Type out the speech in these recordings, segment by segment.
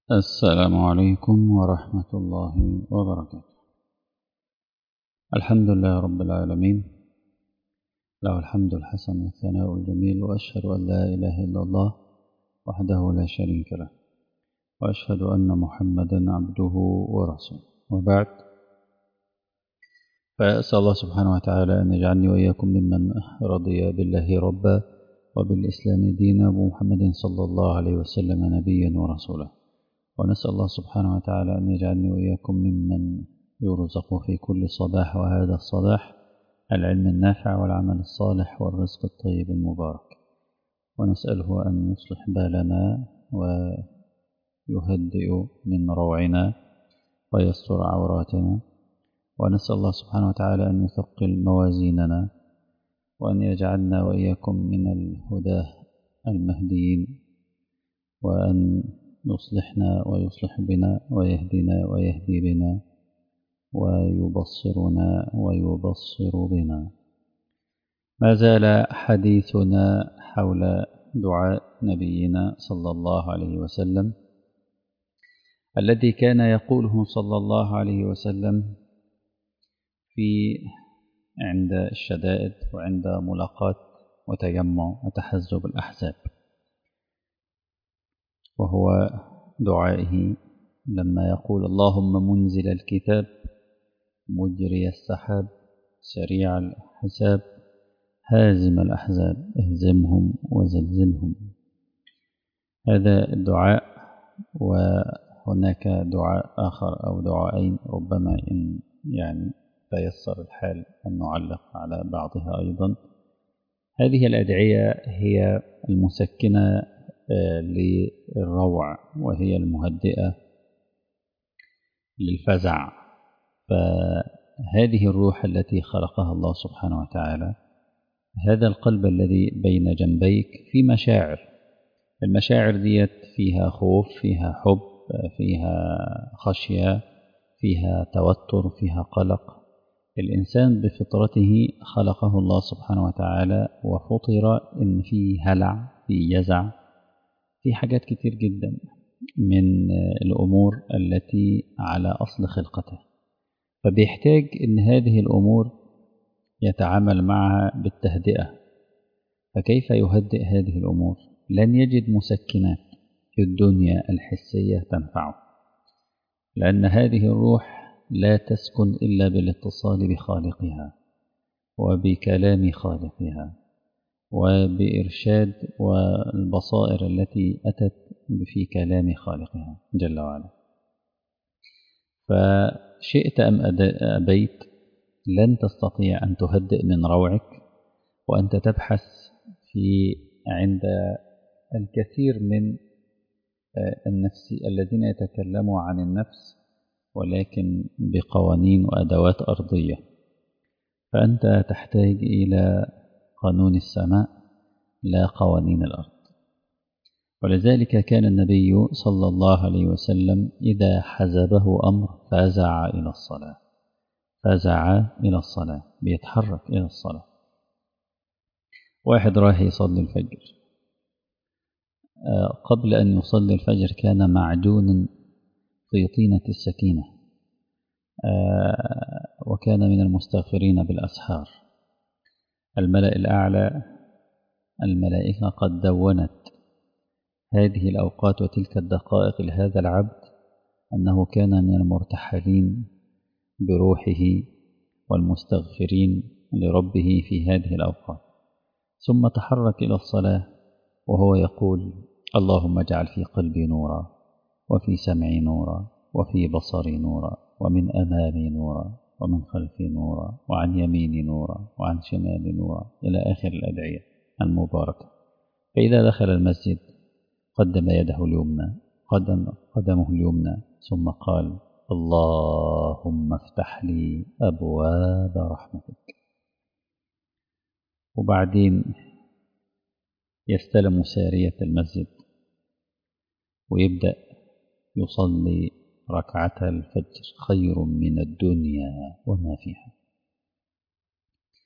السلام عليكم ورحمة الله وبركاته الحمد لله رب العالمين له الحمد الحسن والثناء الجميل وأشهد أن لا إله إلا الله وحده لا شريك له وأشهد أن محمدا عبده ورسوله وبعد فأسأل الله سبحانه وتعالى أن يجعلني وإياكم ممن رضي بالله ربا وبالإسلام دينا ومحمد صلى الله عليه وسلم نبيا ورسولا ونسأل الله سبحانه وتعالى أن يجعلني وإياكم ممن يرزق في كل صباح وهذا الصباح العلم النافع والعمل الصالح والرزق الطيب المبارك ونسأله أن يصلح بالنا ويهدئ من روعنا ويستر عوراتنا ونسأل الله سبحانه وتعالى أن يثقل موازيننا وأن يجعلنا وإياكم من الهداه المهديين وأن يصلحنا ويصلح بنا ويهدنا ويهدي بنا ويبصرنا ويبصر بنا ما زال حديثنا حول دعاء نبينا صلى الله عليه وسلم الذي كان يقوله صلى الله عليه وسلم في عند الشدائد وعند ملاقاة وتجمع وتحزب الأحزاب وهو دعائه لما يقول اللهم منزل الكتاب مجري السحاب سريع الحساب هازم الأحزاب اهزمهم وزلزلهم هذا الدعاء وهناك دعاء آخر أو دعائين ربما إن يعني تيسر الحال أن نعلق على بعضها أيضا هذه الأدعية هي المسكنة للروع وهي المهدئة للفزع فهذه الروح التي خلقها الله سبحانه وتعالى هذا القلب الذي بين جنبيك في مشاعر المشاعر ديت فيها خوف فيها حب فيها خشية فيها توتر فيها قلق الإنسان بفطرته خلقه الله سبحانه وتعالى وفطر إن في هلع في يزع في حاجات كتير جدا من الأمور التي على أصل خلقته فبيحتاج إن هذه الأمور يتعامل معها بالتهدئة فكيف يهدئ هذه الأمور لن يجد مسكنات في الدنيا الحسية تنفعه لأن هذه الروح لا تسكن إلا بالاتصال بخالقها وبكلام خالقها وبإرشاد والبصائر التي أتت في كلام خالقها جل وعلا فشئت أم أبيت لن تستطيع أن تهدئ من روعك وأنت تبحث في عند الكثير من النفس الذين يتكلموا عن النفس ولكن بقوانين وأدوات أرضية فأنت تحتاج إلى قانون السماء لا قوانين الأرض ولذلك كان النبي صلى الله عليه وسلم إذا حزبه أمر فزع إلى الصلاة فزع إلى الصلاة بيتحرك إلى الصلاة واحد راح يصلي الفجر قبل أن يصلي الفجر كان معجون في طينة السكينة وكان من المستغفرين بالأسحار الملأ الأعلى الملائكة قد دونت هذه الأوقات وتلك الدقائق لهذا العبد أنه كان من المرتحلين بروحه والمستغفرين لربه في هذه الأوقات ثم تحرك إلى الصلاة وهو يقول اللهم اجعل في قلبي نورا وفي سمعي نورا وفي بصري نورا ومن أمامي نورا ومن خلفي نورا وعن يميني نورا وعن شمالي نورا إلى آخر الأدعية المباركة فإذا دخل المسجد قدم يده اليمنى قدم قدمه اليمنى ثم قال اللهم افتح لي أبواب رحمتك وبعدين يستلم سارية المسجد ويبدأ يصلي ركعة الفجر خير من الدنيا وما فيها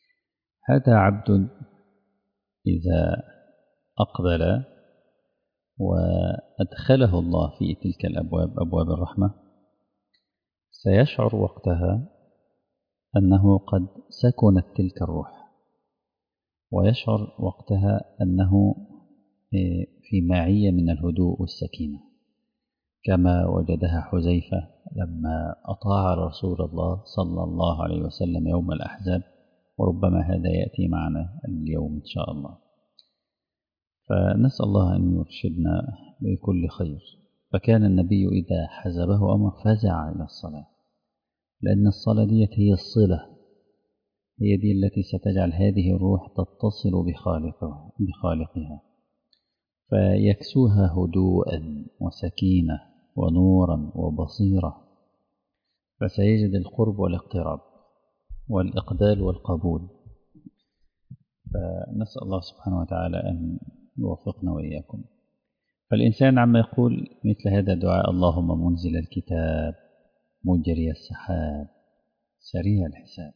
هذا عبد إذا أقبل وأدخله الله في تلك الأبواب أبواب الرحمة سيشعر وقتها أنه قد سكنت تلك الروح ويشعر وقتها أنه في معية من الهدوء والسكينة كما وجدها حذيفة لما أطاع رسول الله صلى الله عليه وسلم يوم الأحزاب وربما هذا يأتي معنا اليوم إن شاء الله فنسأل الله أن يرشدنا لكل خير فكان النبي إذا حزبه أمر فزع إلى الصلاة لأن الصلاة ديت هي الصلة هي دي التي ستجعل هذه الروح تتصل بخالقها, بخالقها فيكسوها هدوءا وسكينة ونورا وبصيرة فسيجد القرب والاقتراب والإقبال والقبول فنسأل الله سبحانه وتعالى أن يوفقنا وإياكم فالإنسان عما يقول مثل هذا الدعاء اللهم منزل الكتاب مجري السحاب سريع الحساب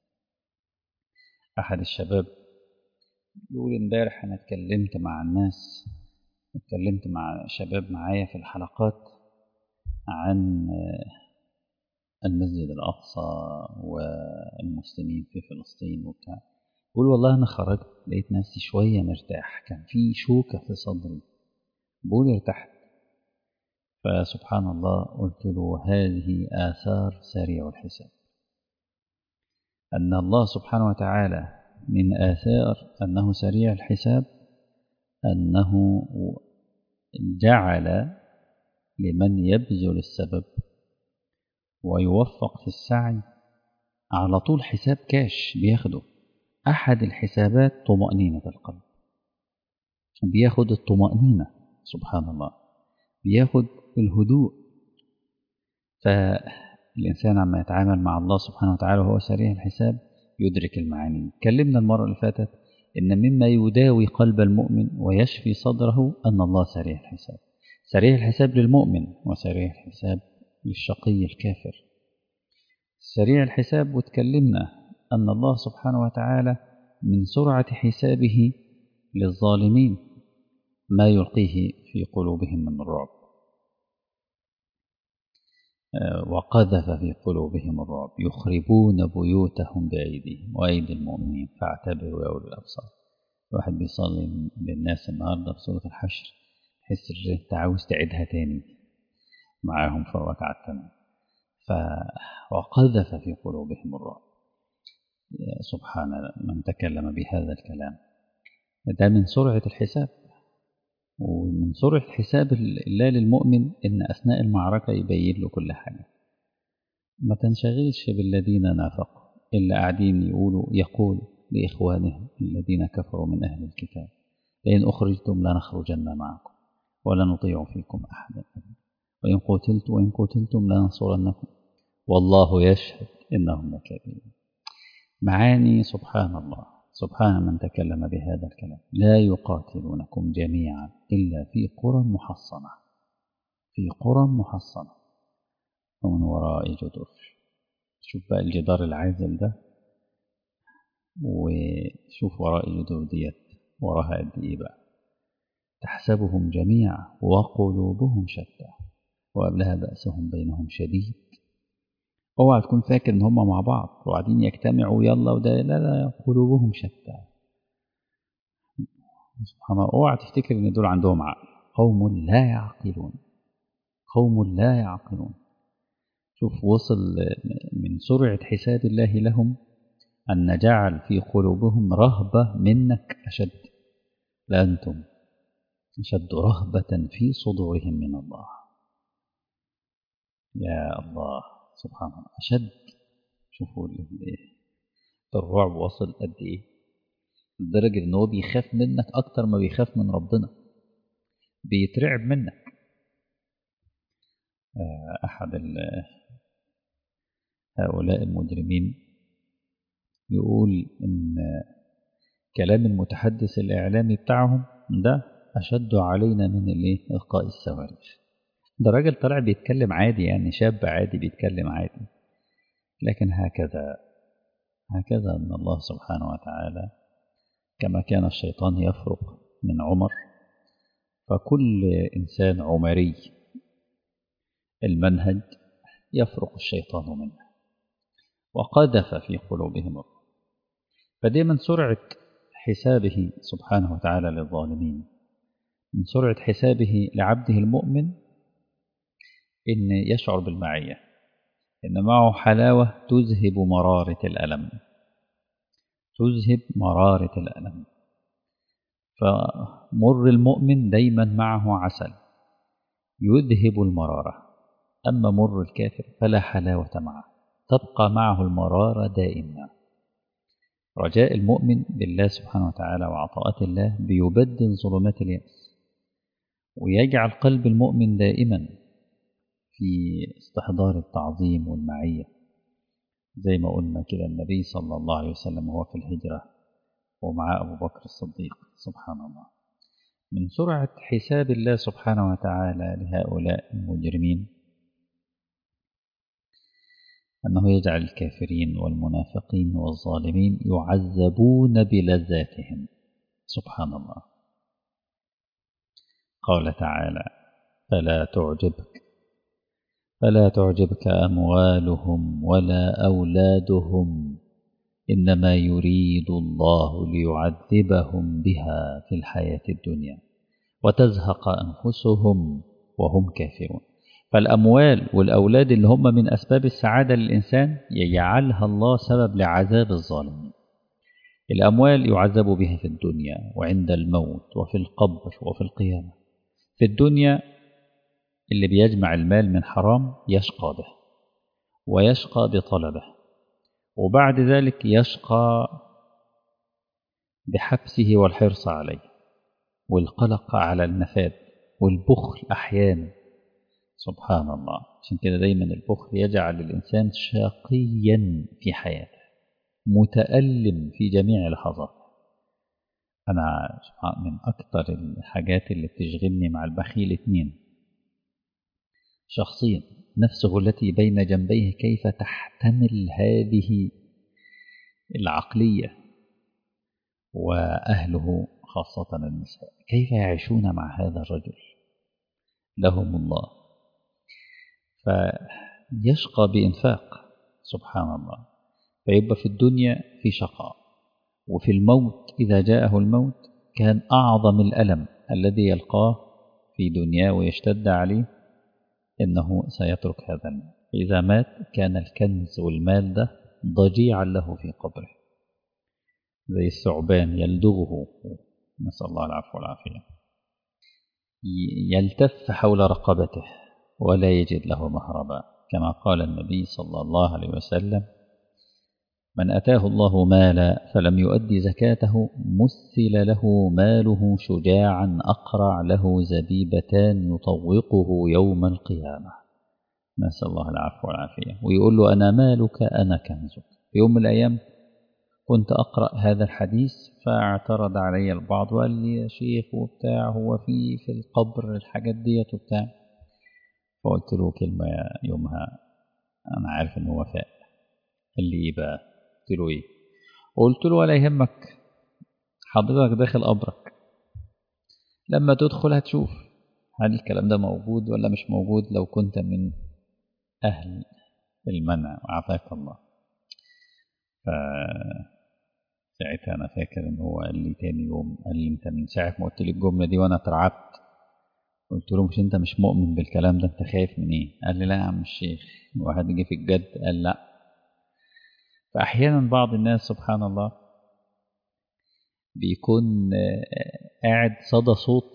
أحد الشباب يقول امبارح أنا اتكلمت مع الناس اتكلمت مع شباب معايا في الحلقات عن المسجد الأقصى والمسلمين في فلسطين وبتاع يقول والله أنا خرجت لقيت نفسي شوية مرتاح كان في شوكة في صدري بقول ارتحت فسبحان الله قلت له هذه آثار سريع الحساب أن الله سبحانه وتعالى من آثار أنه سريع الحساب أنه جعل لمن يبذل السبب ويوفق في السعي على طول حساب كاش بياخده أحد الحسابات طمأنينة القلب بياخد الطمأنينة سبحان الله بياخد الهدوء فالإنسان عما يتعامل مع الله سبحانه وتعالى وهو سريع الحساب يدرك المعاني اتكلمنا المرة اللي فاتت إن مما يداوي قلب المؤمن ويشفي صدره أن الله سريع الحساب سريع الحساب للمؤمن وسريع الحساب للشقي الكافر سريع الحساب وتكلمنا أن الله سبحانه وتعالى من سرعة حسابه للظالمين ما يلقيه في قلوبهم من الرعب وقذف في قلوبهم الرعب يخربون بيوتهم بأيديهم وأيدي المؤمنين فاعتبروا يا أولي الأبصار الواحد بيصلي بالناس النهارده في سورة الحشر تحس إن أنت عاوز تعيدها تاني معاهم في الركعة الثانية ف وقذف في قلوبهم الرعب سبحان من تكلم بهذا الكلام ده من سرعة الحساب ومن سرعة حساب الله للمؤمن إن أثناء المعركة يبين له كل حاجة ما تنشغلش بالذين نافقوا إلا قاعدين يقولوا يقول لإخوانهم الذين كفروا من أهل الكتاب لئن أخرجتم لنخرجن معكم ولا نطيع فيكم أحدا وإن قتلت وإن قتلتم لننصرنكم والله يشهد إنهم لكاذبون معاني سبحان الله سبحان من تكلم بهذا الكلام لا يقاتلونكم جميعا إلا في قرى محصنة في قرى محصنة ومن وراء جدر شوف بقى الجدار العازل ده وشوف وراء الجدر ديت وراها قد ايه بقى تحسبهم جميعا وقلوبهم شتى وقبلها بأسهم بينهم شديد اوعى تكون فاكر ان هم مع بعض وقاعدين يجتمعوا يلا وده لا لا قلوبهم شتى سبحان الله اوعى تفتكر ان دول عندهم عقل قوم لا يعقلون قوم لا يعقلون شوف وصل من سرعة حساب الله لهم أن جعل في قلوبهم رهبة منك أشد لأنتم أشد رهبة في صدورهم من الله يا الله سبحان الله أشد شوفوا الرعب وصل قد إيه لدرجة إن هو بيخاف منك أكتر ما بيخاف من ربنا بيترعب منك أحد هؤلاء المجرمين يقول إن كلام المتحدث الإعلامي بتاعهم ده أشد علينا من الإيه إلقاء الصواريخ ده راجل طلع بيتكلم عادي يعني شاب عادي بيتكلم عادي لكن هكذا هكذا أن الله سبحانه وتعالى كما كان الشيطان يفرق من عمر فكل إنسان عمري المنهج يفرق الشيطان منه وقذف في قلوبهم فدائما سرعة حسابه سبحانه وتعالى للظالمين من سرعة حسابه لعبده المؤمن إن يشعر بالمعية إن معه حلاوة تذهب مرارة الألم تذهب مرارة الألم فمر المؤمن دايما معه عسل يذهب المرارة أما مر الكافر فلا حلاوة معه تبقى معه المرارة دائما رجاء المؤمن بالله سبحانه وتعالى وعطاءات الله بيبدل ظلمات اليأس ويجعل قلب المؤمن دائما في استحضار التعظيم والمعية زي ما قلنا كده النبي صلى الله عليه وسلم وهو في الهجرة ومع أبو بكر الصديق سبحان الله من سرعة حساب الله سبحانه وتعالى لهؤلاء المجرمين أنه يجعل الكافرين والمنافقين والظالمين يعذبون بلذاتهم سبحان الله قال تعالى فلا تعجبك فلا تعجبك أموالهم ولا أولادهم إنما يريد الله ليعذبهم بها في الحياة الدنيا وتزهق أنفسهم وهم كافرون فالأموال والأولاد اللي هم من أسباب السعادة للإنسان يجعلها الله سبب لعذاب الظالمين الأموال يعذب بها في الدنيا وعند الموت وفي القبر وفي القيامة في الدنيا اللي بيجمع المال من حرام يشقى به ويشقى بطلبه وبعد ذلك يشقى بحبسه والحرص عليه والقلق على النفاد والبخل أحيانا سبحان الله عشان كده دايما البخل يجعل الإنسان شقيا في حياته متألم في جميع لحظاته أنا من أكثر الحاجات اللي بتشغلني مع البخيل اتنين شخصيا نفسه التي بين جنبيه كيف تحتمل هذه العقلية وأهله خاصة النساء كيف يعيشون مع هذا الرجل لهم الله فيشقى بإنفاق سبحان الله فيبقى في الدنيا في شقاء وفي الموت إذا جاءه الموت كان أعظم الألم الذي يلقاه في دنياه ويشتد عليه إنه سيترك هذا المال إذا مات كان الكنز والمال ده ضجيعا له في قبره زي الثعبان يلدغه نسأل الله العفو والعافية يلتف حول رقبته ولا يجد له مهربا كما قال النبي صلى الله عليه وسلم من أتاه الله مالا فلم يؤدي زكاته مثل له ماله شجاعا أقرع له زبيبتان يطوقه يوم القيامة نسأل الله العفو والعافية ويقول له أنا مالك أنا كنزك في يوم من الأيام كنت أقرأ هذا الحديث فاعترض علي البعض وقال لي يا شيخ وبتاع هو في في القبر الحاجات ديت وبتاع فقلت له كلمة يومها أنا عارف إن هو فاق قال لي إيه بقى قلت له إيه قلت له ولا يهمك حضرتك داخل قبرك لما تدخل هتشوف هل الكلام ده موجود ولا مش موجود لو كنت من أهل المنع وعافاك الله ف ساعتها أنا فاكر إن هو قال لي تاني يوم قال لي أنت من ساعة ما قلت لي الجملة دي وأنا اترعبت قلت له مش أنت مش مؤمن بالكلام ده أنت خايف من إيه؟ قال لي لا يا عم الشيخ واحد جه في الجد قال لا فأحيانا بعض الناس سبحان الله بيكون قاعد صدى صوت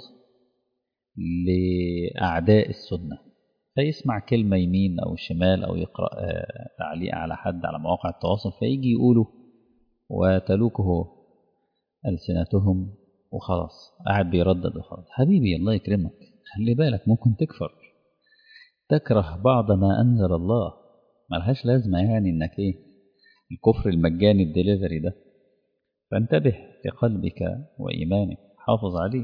لأعداء السنة فيسمع كلمة يمين أو شمال أو يقرأ تعليق على حد على مواقع التواصل فيجي يقوله وتلوكه ألسنتهم وخلاص قاعد بيردد وخلاص حبيبي الله يكرمك خلي بالك ممكن تكفر تكره بعض ما أنزل الله ملهاش لازمة يعني إنك إيه الكفر المجاني الدليفري ده فانتبه لقلبك وإيمانك حافظ عليه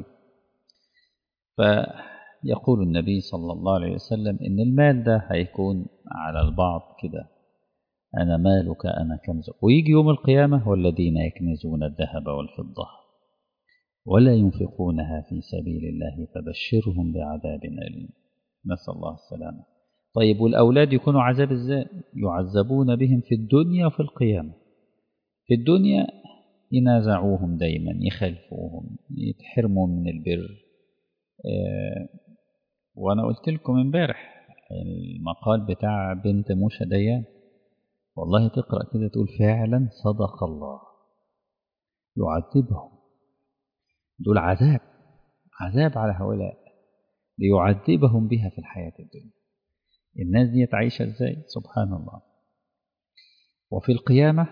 فيقول النبي صلى الله عليه وسلم إن المال ده هيكون على البعض كده أنا مالك أنا كنزك ويجي يوم القيامة والذين يكنزون الذهب والفضة ولا ينفقونها في سبيل الله فبشرهم بعذاب أليم نسأل الله السلامة طيب والأولاد يكونوا عذاب ازاي يعذبون بهم في الدنيا وفي القيامة في الدنيا ينازعوهم دايما يخالفوهم يتحرموا من البر آه وأنا قلت لكم امبارح المقال بتاع بنت موسى ديان والله تقرأ كده تقول فعلا صدق الله يعذبهم دول عذاب عذاب على هؤلاء ليعذبهم بها في الحياة الدنيا الناس دي عايشة ازاي سبحان الله وفي القيامة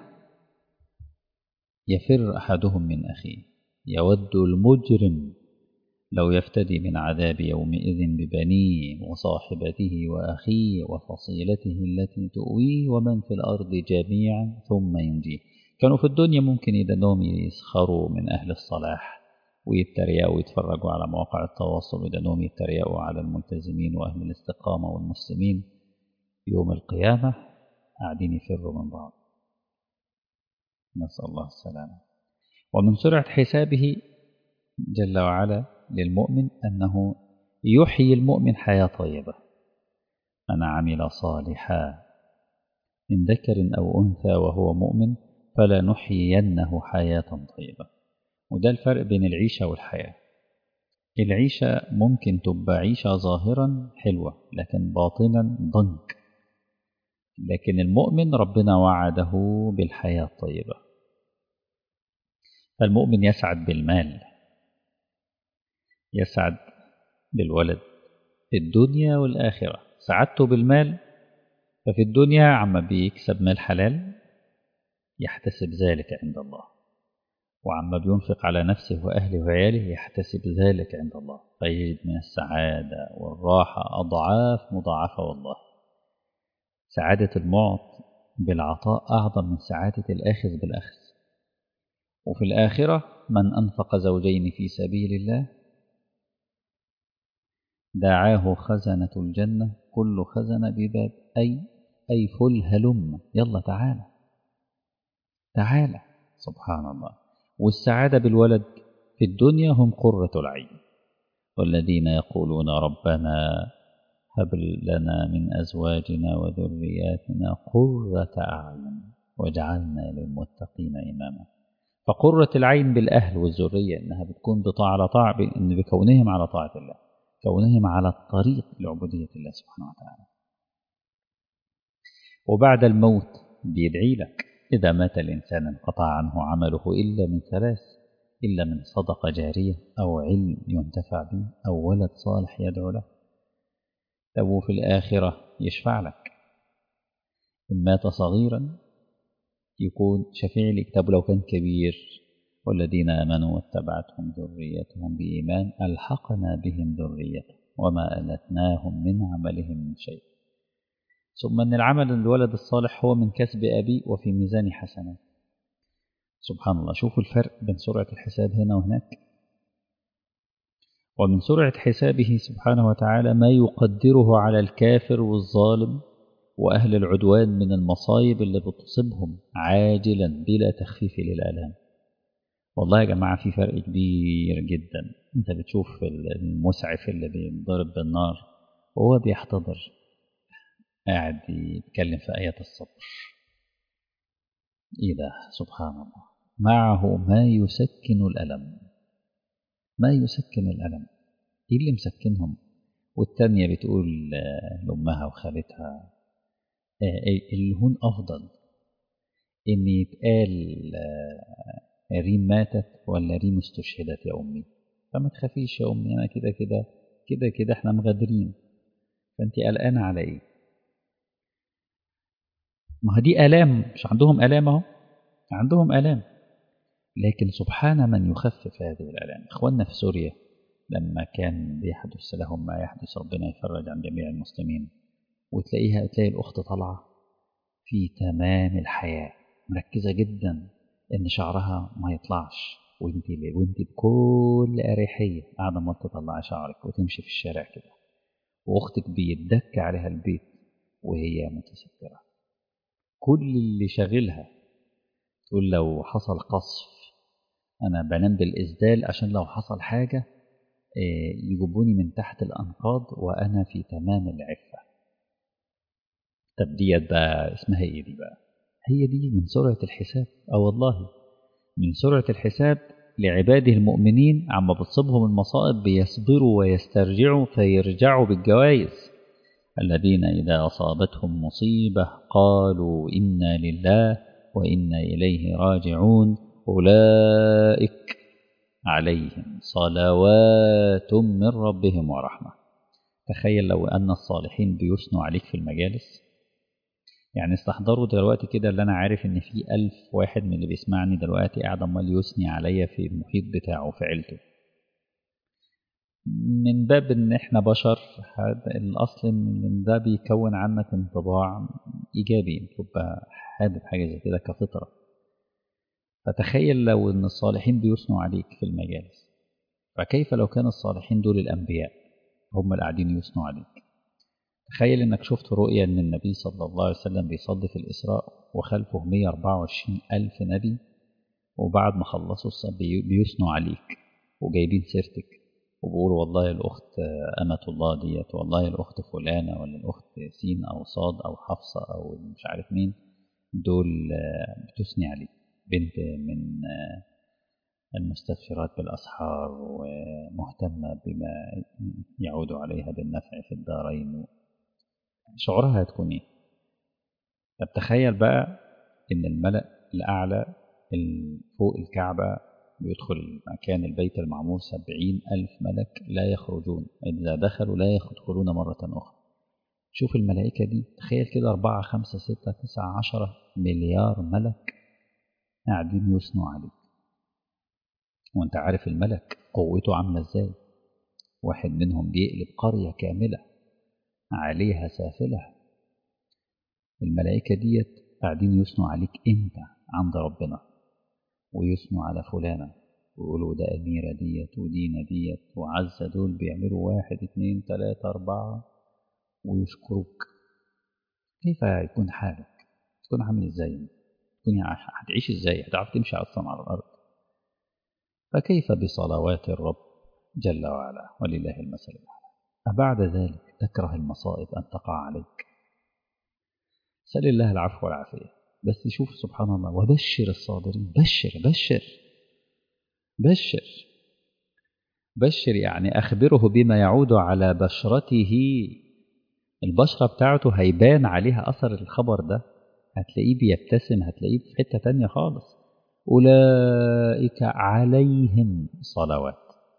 يفر أحدهم من أخيه يود المجرم لو يفتدي من عذاب يومئذ ببنيه وصاحبته وأخيه وفصيلته التي تؤويه ومن في الأرض جميعا ثم ينجيه كانوا في الدنيا ممكن يدنهم يسخروا من أهل الصلاح ويتريقوا ويتفرجوا على مواقع التواصل ويدنهم يتريقوا على الملتزمين وأهل الاستقامة والمسلمين يوم القيامة قاعدين يفروا من بعض نسأل الله السلامة ومن سرعة حسابه جل وعلا للمؤمن أنه يحيي المؤمن حياة طيبة من عمل صالحا من ذكر أو أنثى وهو مؤمن فلنحيينه حياة طيبة وده الفرق بين العيشة والحياة العيشة ممكن تبقى عيشة ظاهرا حلوة لكن باطنا ضنك لكن المؤمن ربنا وعده بالحياة الطيبة فالمؤمن يسعد بالمال يسعد بالولد في الدنيا والآخرة سعادته بالمال ففي الدنيا عما بيكسب مال حلال يحتسب ذلك عند الله وعما بينفق على نفسه وأهله وعياله يحتسب ذلك عند الله فيجد من السعادة والراحة أضعاف مضاعفة والله سعادة المعط بالعطاء أعظم من سعادة الآخذ بالأخذ وفي الآخرة من أنفق زوجين في سبيل الله دعاه خزنة الجنة كل خزنة بباب أي أي فل هلم يلا تعالى تعالى سبحان الله والسعادة بالولد في الدنيا هم قرة العين والذين يقولون ربنا هب لنا من أزواجنا وذرياتنا قرة أعين واجعلنا للمتقين إماما فقرة العين بالأهل والذرية إنها بتكون بطاعة على طاعة إن بكونهم على طاعة الله كونهم على الطريق لعبودية الله سبحانه وتعالى وبعد الموت بيدعي لك إذا مات الإنسان انقطع عنه عمله إلا من ثلاث إلا من صدقة جارية أو علم ينتفع به أو ولد صالح يدعو له طب وفي الآخرة يشفع لك إن مات صغيرا يكون شفيع لك طب لو كان كبير والذين آمنوا واتبعتهم ذريتهم بإيمان ألحقنا بهم ذريتهم وما ألتناهم من عملهم من شيء ثم أن العمل الولد الصالح هو من كسب أبي وفي ميزان حسنات سبحان الله شوفوا الفرق بين سرعة الحساب هنا وهناك ومن سرعة حسابه سبحانه وتعالى ما يقدره على الكافر والظالم وأهل العدوان من المصايب اللي بتصيبهم عاجلا بلا تخفيف للآلام والله يا جماعة في فرق كبير جدا انت بتشوف المسعف اللي بينضرب بالنار وهو بيحتضر قاعد يتكلم في آيات الصبر إيه ده سبحان الله معه ما يسكن الألم ما يسكن الألم إيه اللي مسكنهم والتانية بتقول لأمها وخالتها الهون أفضل إن يتقال ريم ماتت ولا ريم استشهدت يا أمي فما تخافيش يا أمي أنا كده كده كده كده احنا مغادرين فأنت قلقانة على إيه ما دي آلام مش عندهم آلام أهو عندهم آلام لكن سبحان من يخفف هذه الآلام إخواننا في سوريا لما كان بيحدث لهم ما يحدث ربنا يفرج عن جميع المسلمين وتلاقيها تلاقي الأخت طالعة في تمام الحياة مركزة جدا إن شعرها ما يطلعش وانت وانت بكل أريحية قاعدة ما تطلعي شعرك وتمشي في الشارع كده وأختك بيدك عليها البيت وهي متسترة كل اللي شاغلها تقول لو حصل قصف أنا بنام بالإسدال عشان لو حصل حاجة يجيبوني من تحت الأنقاض وأنا في تمام العفة طب ديت بقى اسمها إيه دي بقى هي دي من سرعة الحساب أه والله من سرعة الحساب لعباده المؤمنين عما بتصيبهم المصائب بيصبروا ويسترجعوا فيرجعوا بالجوائز الذين إذا أصابتهم مصيبة قالوا إنا لله وإنا إليه راجعون أولئك عليهم صلوات من ربهم ورحمة تخيل لو أن الصالحين بيثنوا عليك في المجالس يعني استحضروا دلوقتي كده اللي أنا عارف إن في ألف واحد من اللي بيسمعني دلوقتي قاعد عمال يثني عليا في المحيط بتاعه في عيلته من باب إن إحنا بشر هذا الأصل إن ده بيكون عنك انطباع إيجابي تبقى حابب حاجة زي كده كفطرة فتخيل لو إن الصالحين بيثنوا عليك في المجالس فكيف لو كان الصالحين دول الأنبياء هم اللي قاعدين يثنوا عليك تخيل إنك شفت رؤية إن النبي صلى الله عليه وسلم بيصلي في الإسراء وخلفه 124 ألف نبي وبعد ما خلصوا بيثنوا عليك وجايبين سيرتك وبيقولوا والله الأخت أمة الله ديت والله الأخت فلانة ولا الأخت سين أو صاد أو حفصة أو مش عارف مين دول بتثني عليك بنت من المستبشرات بالأسحار ومهتمة بما يعود عليها بالنفع في الدارين شعورها هتكون ايه طب تخيل بقى ان الملأ الأعلى فوق الكعبة بيدخل المكان البيت المعمور سبعين ألف ملك لا يخرجون إذا دخلوا لا يدخلون مرة أخرى شوف الملائكة دي تخيل كده أربعة خمسة ستة تسعة عشرة مليار ملك قاعدين يثنوا عليك وانت عارف الملك قوته عاملة ازاي واحد منهم بيقلب قرية كاملة عليها سافلة الملائكة ديت قاعدين يثنوا عليك انت عند ربنا ويثنوا على فلانة ويقولوا ده أميرة ديت ودينا ديت وعزة دول بيعملوا واحد اتنين تلاتة أربعة ويشكروك كيف يكون حالك تكون عامل ازاي تكون هتعيش ازاي هتعرف تمشي أصلا على الأرض فكيف بصلوات الرب جل وعلا ولله المثل الأعلى أبعد ذلك تكره المصائب أن تقع عليك سأل الله العفو والعافية بس شوف سبحان الله وبشر الصابرين بشر بشر بشر بشر يعني أخبره بما يعود على بشرته البشرة بتاعته هيبان عليها أثر الخبر ده هتلاقيه بيبتسم هتلاقيه في حتة تانية خالص أولئك عليهم صلوات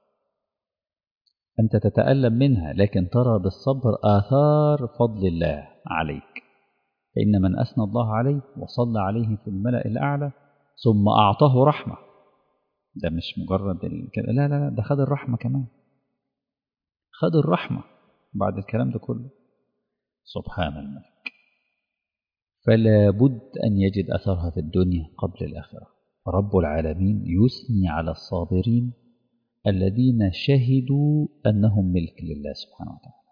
أنت تتألم منها لكن ترى بالصبر آثار فضل الله عليك فإن من أثنى الله عليه وصلى عليه في الملأ الأعلى ثم أعطاه رحمة ده مش مجرد لا لا لا ده خد الرحمة كمان خد الرحمة بعد الكلام ده كله سبحان الملك فلا بد أن يجد أثرها في الدنيا قبل الآخرة فرب العالمين يثني على الصابرين الذين شهدوا أنهم ملك لله سبحانه وتعالى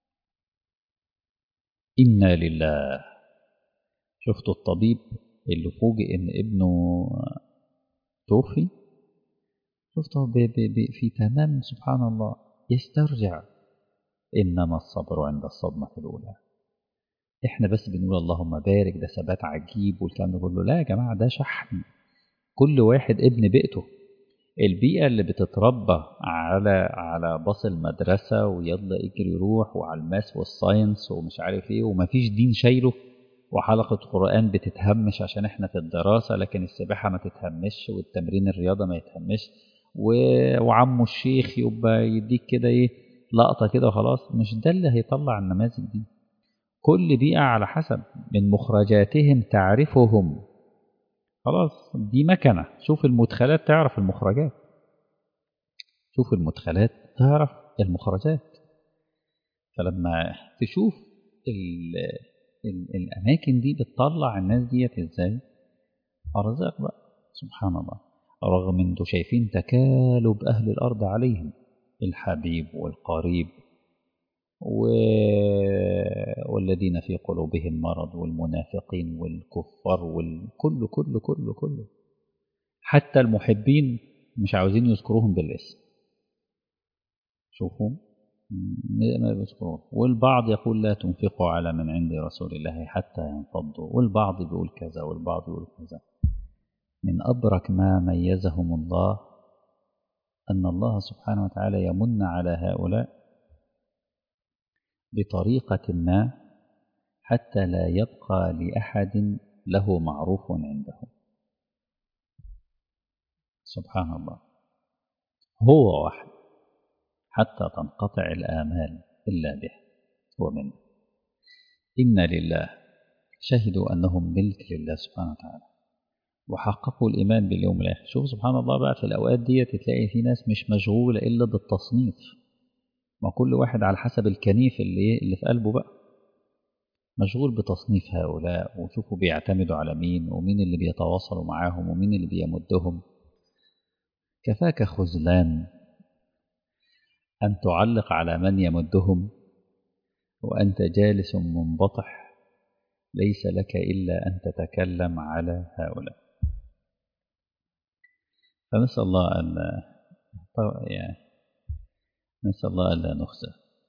إنا لله شفتوا الطبيب اللي فوجئ إن ابنه توفي شفته بي بي بي في تمام سبحان الله يسترجع إنما الصبر عند الصدمة الأولى إحنا بس بنقول اللهم بارك ده ثبات عجيب والكلام ده كله لا يا جماعة ده شحن كل واحد ابن بيئته البيئة اللي بتتربى على على باص المدرسة ويلا اجري يروح وعلى الماس والساينس ومش عارف ايه ومفيش دين شايله وحلقة قرآن بتتهمش عشان احنا في الدراسة لكن السباحة ما تتهمش والتمرين الرياضة ما يتهمش وعمه الشيخ يبقى يديك كده ايه لقطة كده وخلاص مش ده اللي هيطلع النماذج دي كل بيئة على حسب من مخرجاتهم تعرفهم خلاص دي مكنة شوف المدخلات تعرف المخرجات شوف المدخلات تعرف المخرجات فلما تشوف ال ال الأماكن دي بتطلع الناس ديت ازاي أرزاق بقى سبحان الله رغم انتوا شايفين تكالب أهل الأرض عليهم الحبيب والقريب و... والذين في قلوبهم مرض والمنافقين والكفار والكل كل كل كله حتى المحبين مش عاوزين يذكروهم بالاسم شوفوا ما بيذكرون والبعض يقول لا تنفقوا على من عند رسول الله حتى ينفضوا والبعض بيقول كذا والبعض يقول كذا من أبرك ما ميزهم الله أن الله سبحانه وتعالى يمن على هؤلاء بطريقة ما حتى لا يبقى لأحد له معروف عنده سبحان الله هو واحد حتى تنقطع الآمال إلا به ومنه إن لله شهدوا أنهم ملك لله سبحانه وتعالى وحققوا الإيمان باليوم الآخر شوف سبحان الله بقى في الأوقات دي تلاقي في ناس مش مشغولة إلا بالتصنيف ما كل واحد على حسب الكنيف اللي, اللي في قلبه بقى مشغول بتصنيف هؤلاء وشوفوا بيعتمدوا على مين ومين اللي بيتواصلوا معاهم ومين اللي بيمدهم كفاك خذلان أن تعلق على من يمدهم وأنت جالس منبطح ليس لك إلا أن تتكلم على هؤلاء فنسأل الله أن يعني نسأل الله ألا نخزى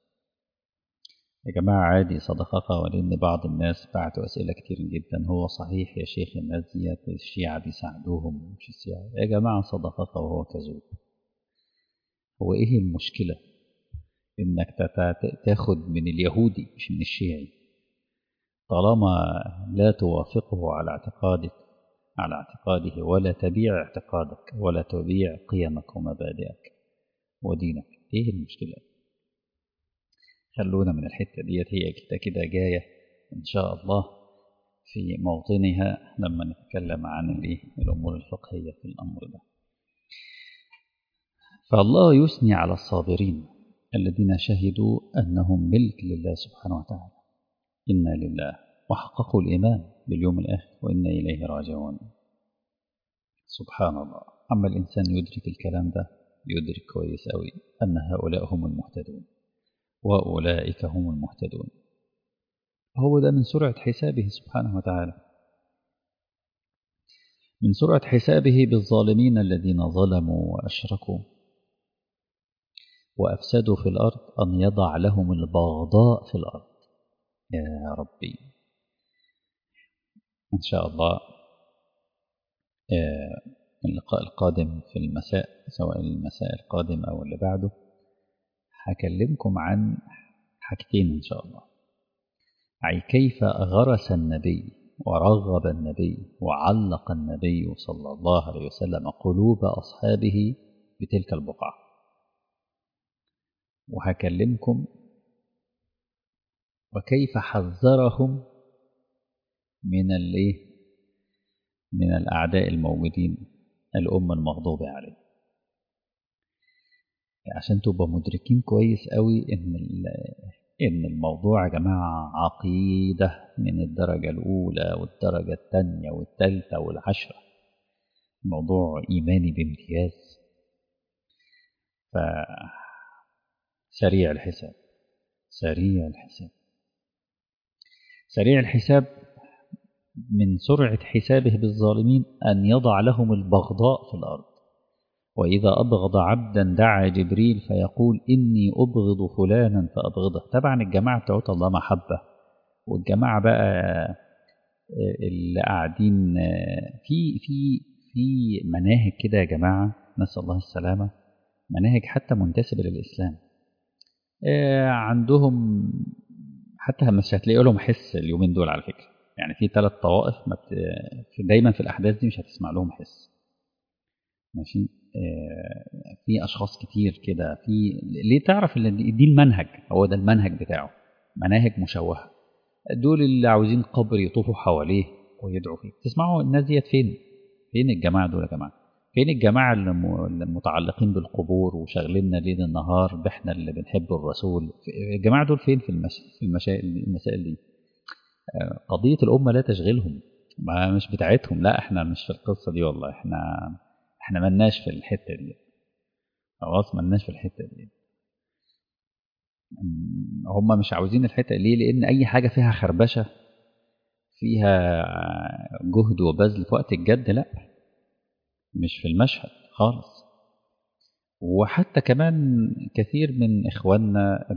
يا جماعة عادي صدقة ولأن بعض الناس بعتوا أسئلة كتير جدا هو صحيح يا شيخ الناس ديت الشيعة بيساعدوهم مش الشيعة يا جماعة صدقة وهو كذوب هو إيه المشكلة إنك تاخد من اليهودي مش من الشيعي طالما لا توافقه على اعتقادك على اعتقاده ولا تبيع اعتقادك ولا تبيع قيمك ومبادئك ودينك ايه المشكلة خلونا من الحتة ديت هي كده كده جاية إن شاء الله في موطنها لما نتكلم عن الأمور الفقهية في الأمر ده فالله يثني على الصابرين الذين شهدوا أنهم ملك لله سبحانه وتعالى إنا لله وحققوا الإيمان باليوم الآخر وإنا إليه راجعون سبحان الله أما الإنسان يدرك الكلام ده يدرك كويس أوي أن هؤلاء هم المهتدون وأولئك هم المهتدون هو ده من سرعة حسابه سبحانه وتعالى من سرعة حسابه بالظالمين الذين ظلموا وأشركوا وأفسدوا في الأرض أن يضع لهم البغضاء في الأرض يا ربي إن شاء الله اللقاء القادم في المساء سواء المساء القادم أو اللي بعده هكلمكم عن حاجتين إن شاء الله أي كيف غرس النبي ورغب النبي وعلق النبي صلى الله عليه وسلم قلوب أصحابه بتلك البقعة وهكلمكم وكيف حذرهم من الايه من الأعداء الموجودين الأمة المغضوبة عليه عشان تبقى مدركين كويس قوي إن إن الموضوع يا جماعة عقيدة من الدرجة الأولى والدرجة الثانية والثالثة والعشرة موضوع إيماني بامتياز ف سريع الحساب سريع الحساب سريع الحساب من سرعة حسابه بالظالمين أن يضع لهم البغضاء في الأرض وإذا أبغض عبدا دعا جبريل فيقول إني أبغض فلانا فأبغضه طبعا الجماعة بتوعت الله محبة والجماعة بقى اللي قاعدين في في في مناهج كده يا جماعة نسأل الله السلامة مناهج حتى منتسبة للإسلام عندهم حتى مش هتلاقي لهم حس اليومين دول على فكرة يعني في ثلاث طوائف دايما في الأحداث دي مش هتسمع لهم حس ماشي في اشخاص كتير كده في ليه تعرف ان دي المنهج هو ده المنهج بتاعه مناهج مشوهه دول اللي عاوزين قبر يطوفوا حواليه ويدعوا فيه تسمعوا الناس ديت فين فين الجماعه دول يا جماعه فين الجماعه المتعلقين بالقبور وشاغليننا ليل النهار باحنا اللي بنحب الرسول الجماعه دول فين في المش... في المشائل المسائل دي قضيه الامه لا تشغلهم ما مش بتاعتهم لا احنا مش في القصه دي والله احنا احنا ملناش في الحته دي خلاص ملناش في الحته دي هم مش عاوزين الحته ليه لان اي حاجه فيها خربشه فيها جهد وبذل في وقت الجد لا مش في المشهد خالص وحتى كمان كثير من إخواننا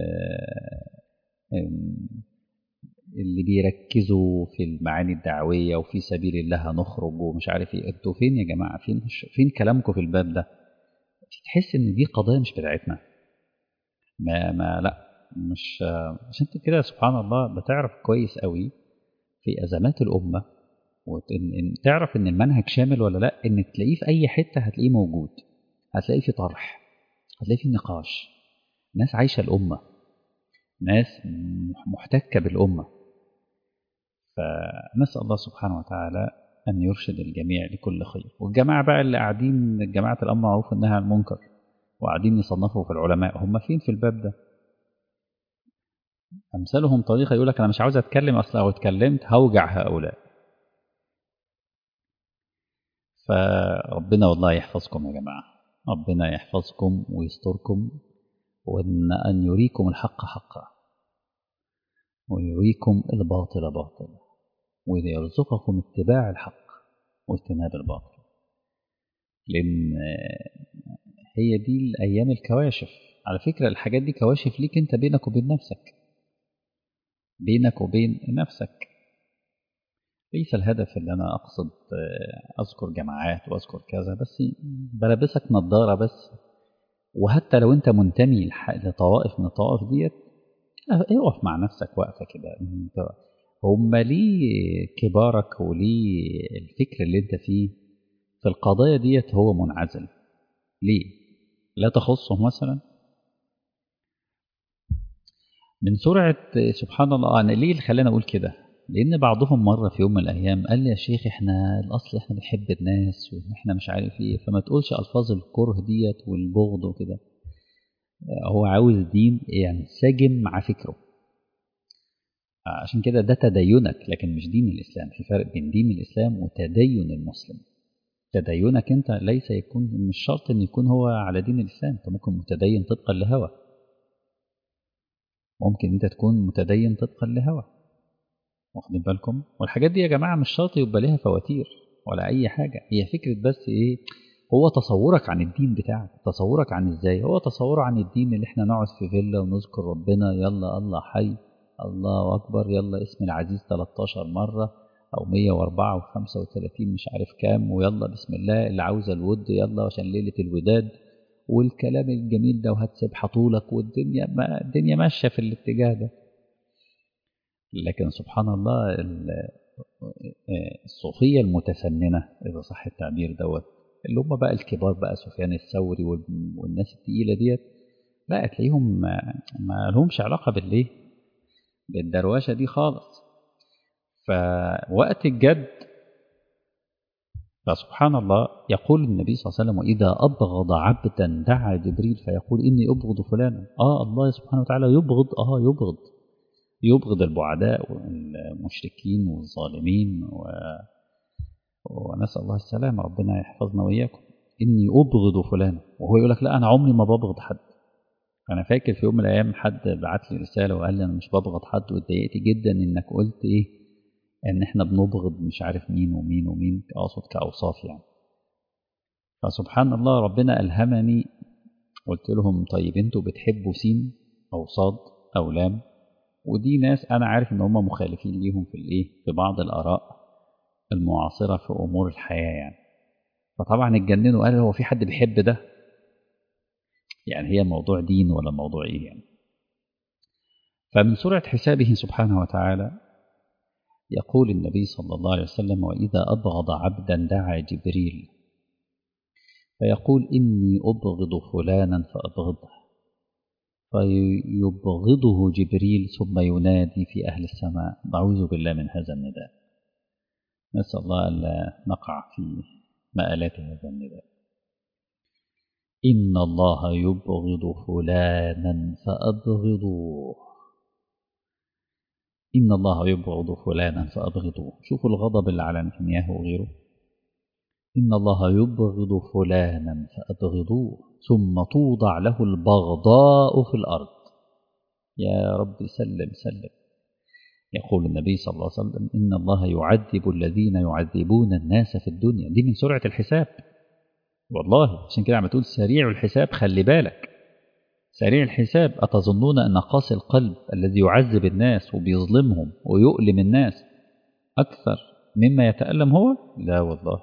اللي بيركزوا في المعاني الدعوية وفي سبيل الله هنخرج ومش عارف ايه انتوا فين يا جماعة فين فين كلامكم في الباب ده تحس ان دي قضية مش بتاعتنا ما ما لا مش عشان كده سبحان الله بتعرف كويس قوي في ازمات الامه وإن تعرف ان المنهج شامل ولا لا ان تلاقيه في اي حته هتلاقيه موجود هتلاقيه في طرح هتلاقيه في نقاش ناس عايشه الامه ناس محتكه بالامه فنسال الله سبحانه وتعالى ان يرشد الجميع لكل خير والجماعه بقى اللي قاعدين جماعه الامر معروف انها المنكر وقاعدين يصنفوا في العلماء هم فين في الباب ده أمثالهم طريقة يقول لك أنا مش عاوز أتكلم أصلا لو اتكلمت هوجع هؤلاء فربنا والله يحفظكم يا جماعة ربنا يحفظكم ويستركم وأن أن يريكم الحق حقا ويريكم الباطل باطلا ويرزقكم اتباع الحق واجتناب الباطل لأن هي دي الأيام الكواشف على فكرة الحاجات دي كواشف ليك أنت بينك وبين نفسك بينك وبين نفسك ليس الهدف اللي أنا أقصد أذكر جماعات وأذكر كذا بس بلبسك نظارة بس وحتى لو أنت منتمي لطوائف من الطوائف ديت اقف مع نفسك وقفة كده هم ليه كبارك وليه الفكر اللي أنت فيه في القضايا ديت هو منعزل ليه لا تخصه مثلا من سرعة سبحان الله أنا ليه اللي خلاني أقول كده لأن بعضهم مرة في يوم من الأيام قال لي يا شيخ إحنا الأصل إحنا بنحب الناس وإحنا مش عارف إيه فما تقولش ألفاظ الكره ديت والبغض وكده هو عاوز دين ينسجم مع فكره عشان كده ده تدينك لكن مش دين الإسلام في فرق بين دين الإسلام وتدين المسلم تدينك أنت ليس يكون مش شرط أن يكون هو على دين الإسلام أنت ممكن متدين طبقا لهوى ممكن أنت تكون متدين طبقا لهوى واخدين بالكم والحاجات دي يا جماعة مش شرط يبقى ليها فواتير ولا أي حاجة هي فكرة بس إيه هو تصورك عن الدين بتاعك تصورك عن إزاي هو تصوره عن الدين اللي إحنا نقعد في فيلا ونذكر ربنا يلا الله حي الله أكبر يلا اسم العزيز 13 مرة أو 104 و35 مش عارف كام ويلا بسم الله اللي عاوزة الود يلا عشان ليلة الوداد والكلام الجميل ده وهتسيب طولك والدنيا ما الدنيا ماشية في الاتجاه ده لكن سبحان الله الصوفية المتسننة إذا صح التعبير دوت اللي هم بقى الكبار بقى سفيان الثوري والناس التقيلة ديت لا تلاقيهم ما لهمش علاقة بالليه بالدرواشة دي خالص فوقت الجد فسبحان الله يقول النبي صلى الله عليه وسلم وإذا أبغض عبدا دعا جبريل فيقول إني أبغض فلانا آه الله سبحانه وتعالى يبغض آه يبغض يبغض البعداء والمشركين والظالمين و... ونسأل الله السلامة ربنا يحفظنا وإياكم إني أبغض فلانا وهو يقول لك لا أنا عمري ما ببغض حد أنا فاكر في يوم من الأيام حد بعت لي رسالة وقال لي أنا مش ببغض حد واتضايقت جدا إنك قلت إيه إن إحنا بنبغض مش عارف مين ومين ومين أقصد كأوصاف يعني فسبحان الله ربنا ألهمني قلت لهم طيب أنتوا بتحبوا سين أو صاد أو لام ودي ناس أنا عارف إن هم مخالفين ليهم في الإيه في بعض الآراء المعاصرة في أمور الحياة يعني فطبعا اتجننوا قالوا هو في حد بيحب ده يعني هي موضوع دين ولا موضوع إيه يعني فمن سرعة حسابه سبحانه وتعالى يقول النبي صلى الله عليه وسلم وإذا أبغض عبدا دعا جبريل فيقول إني أبغض فلانا فأبغضه فيبغضه جبريل ثم ينادي في أهل السماء نعوذ بالله من هذا النداء نسأل الله ألا نقع في مآلات هذا النداء إن الله يبغض فلانا فأبغضوه إن الله يبغض فلانا فأبغضوه شوفوا الغضب اللي على نتنياهو وغيره إن الله يبغض فلانا فأبغضوه ثم توضع له البغضاء في الأرض يا رب سلم سلم يقول النبي صلى الله عليه وسلم إن الله يعذب الذين يعذبون الناس في الدنيا دي من سرعة الحساب والله عشان كده عم تقول سريع الحساب خلي بالك سريع الحساب أتظنون أن قاسي القلب الذي يعذب الناس وبيظلمهم ويؤلم الناس أكثر مما يتألم هو لا والله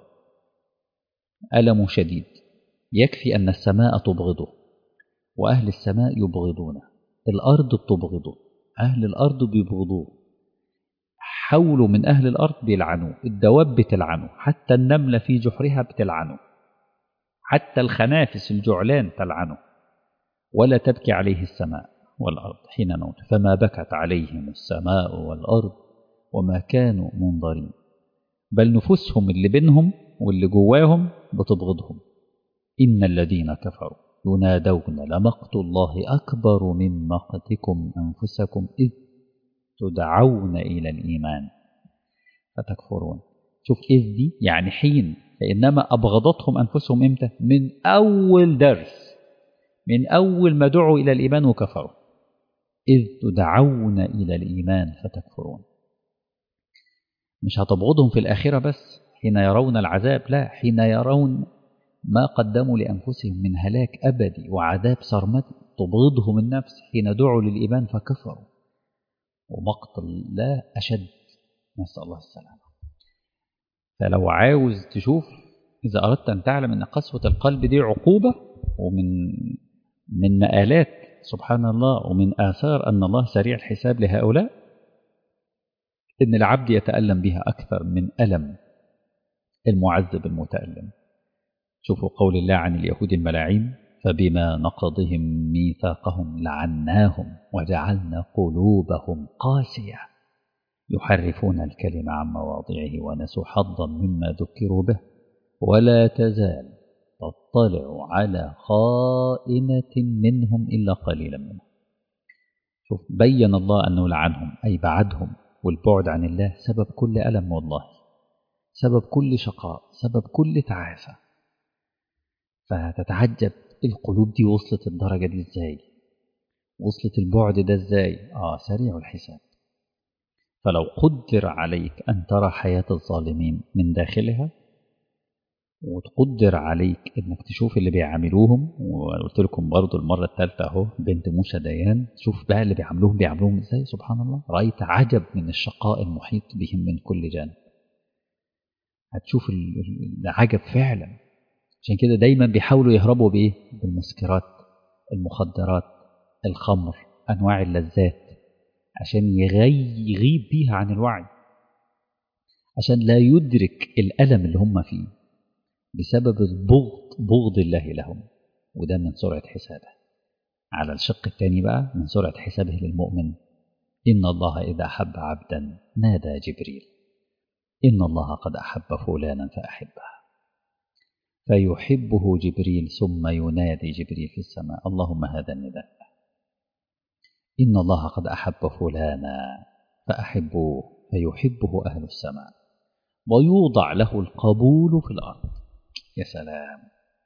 ألم شديد يكفي أن السماء تبغضه وأهل السماء يبغضونه الأرض بتبغضه أهل الأرض بيبغضوه حولوا من أهل الأرض بيلعنوه الدواب بتلعنه حتى النملة في جحرها بتلعنه حتى الخنافس الجعلان تلعنه ولا تبكي عليه السماء والأرض حين نوت فما بكت عليهم السماء والأرض وما كانوا منظرين بل نفوسهم اللي بينهم واللي جواهم بتبغضهم إن الذين كفروا ينادون لمقت الله أكبر من مقتكم أنفسكم إذ تدعون إلى الإيمان فتكفرون شوف إذ دي يعني حين فإنما أبغضتهم أنفسهم إمتى من أول درس من أول ما دعوا إلى الإيمان وكفروا إذ تدعون إلى الإيمان فتكفرون مش هتبغضهم في الآخرة بس حين يرون العذاب لا حين يرون ما قدموا لأنفسهم من هلاك أبدي وعذاب سرمدي تبغضهم النفس حين دعوا للإيمان فكفروا ومقت الله أشد نسأل الله السلامة فلو عاوز تشوف إذا أردت أن تعلم أن قسوة القلب دي عقوبة ومن من مآلات سبحان الله ومن آثار أن الله سريع الحساب لهؤلاء إن العبد يتألم بها أكثر من ألم المعذب المتألم شوفوا قول الله عن اليهود الملاعين فبما نقضهم ميثاقهم لعناهم وجعلنا قلوبهم قاسية يحرفون الكلم عن مواضعه ونسوا حظا مما ذكروا به ولا تزال تطلع على خائنة منهم إلا قليلا منهم شوف بين الله أنه لعنهم أي بعدهم والبعد عن الله سبب كل ألم والله سبب كل شقاء سبب كل تعافى فتتعجب القلوب دي وصلت الدرجة دي ازاي وصلت البعد ده ازاي اه سريع الحساب فلو قدر عليك أن ترى حياة الظالمين من داخلها وتقدر عليك انك تشوف اللي بيعاملوهم وقلت لكم برضو المرة الثالثة اهو بنت موسى ديان شوف بقى اللي بيعاملوهم بيعاملوهم ازاي سبحان الله رأيت عجب من الشقاء المحيط بهم من كل جانب هتشوف العجب فعلا عشان كده دايما بيحاولوا يهربوا بايه بالمسكرات المخدرات الخمر انواع اللذات عشان يغيب بيها عن الوعي عشان لا يدرك الألم اللي هم فيه بسبب البغض بغض الله لهم وده من سرعة حسابه على الشق الثاني بقى من سرعة حسابه للمؤمن إن الله إذا أحب عبدا نادى جبريل إن الله قد أحب فلانا فأحبه فيحبه جبريل ثم ينادي جبريل في السماء اللهم هذا النداء إن الله قد أحب فلانا فأحبوه فيحبه أهل السماء ويوضع له القبول في الأرض يا سلام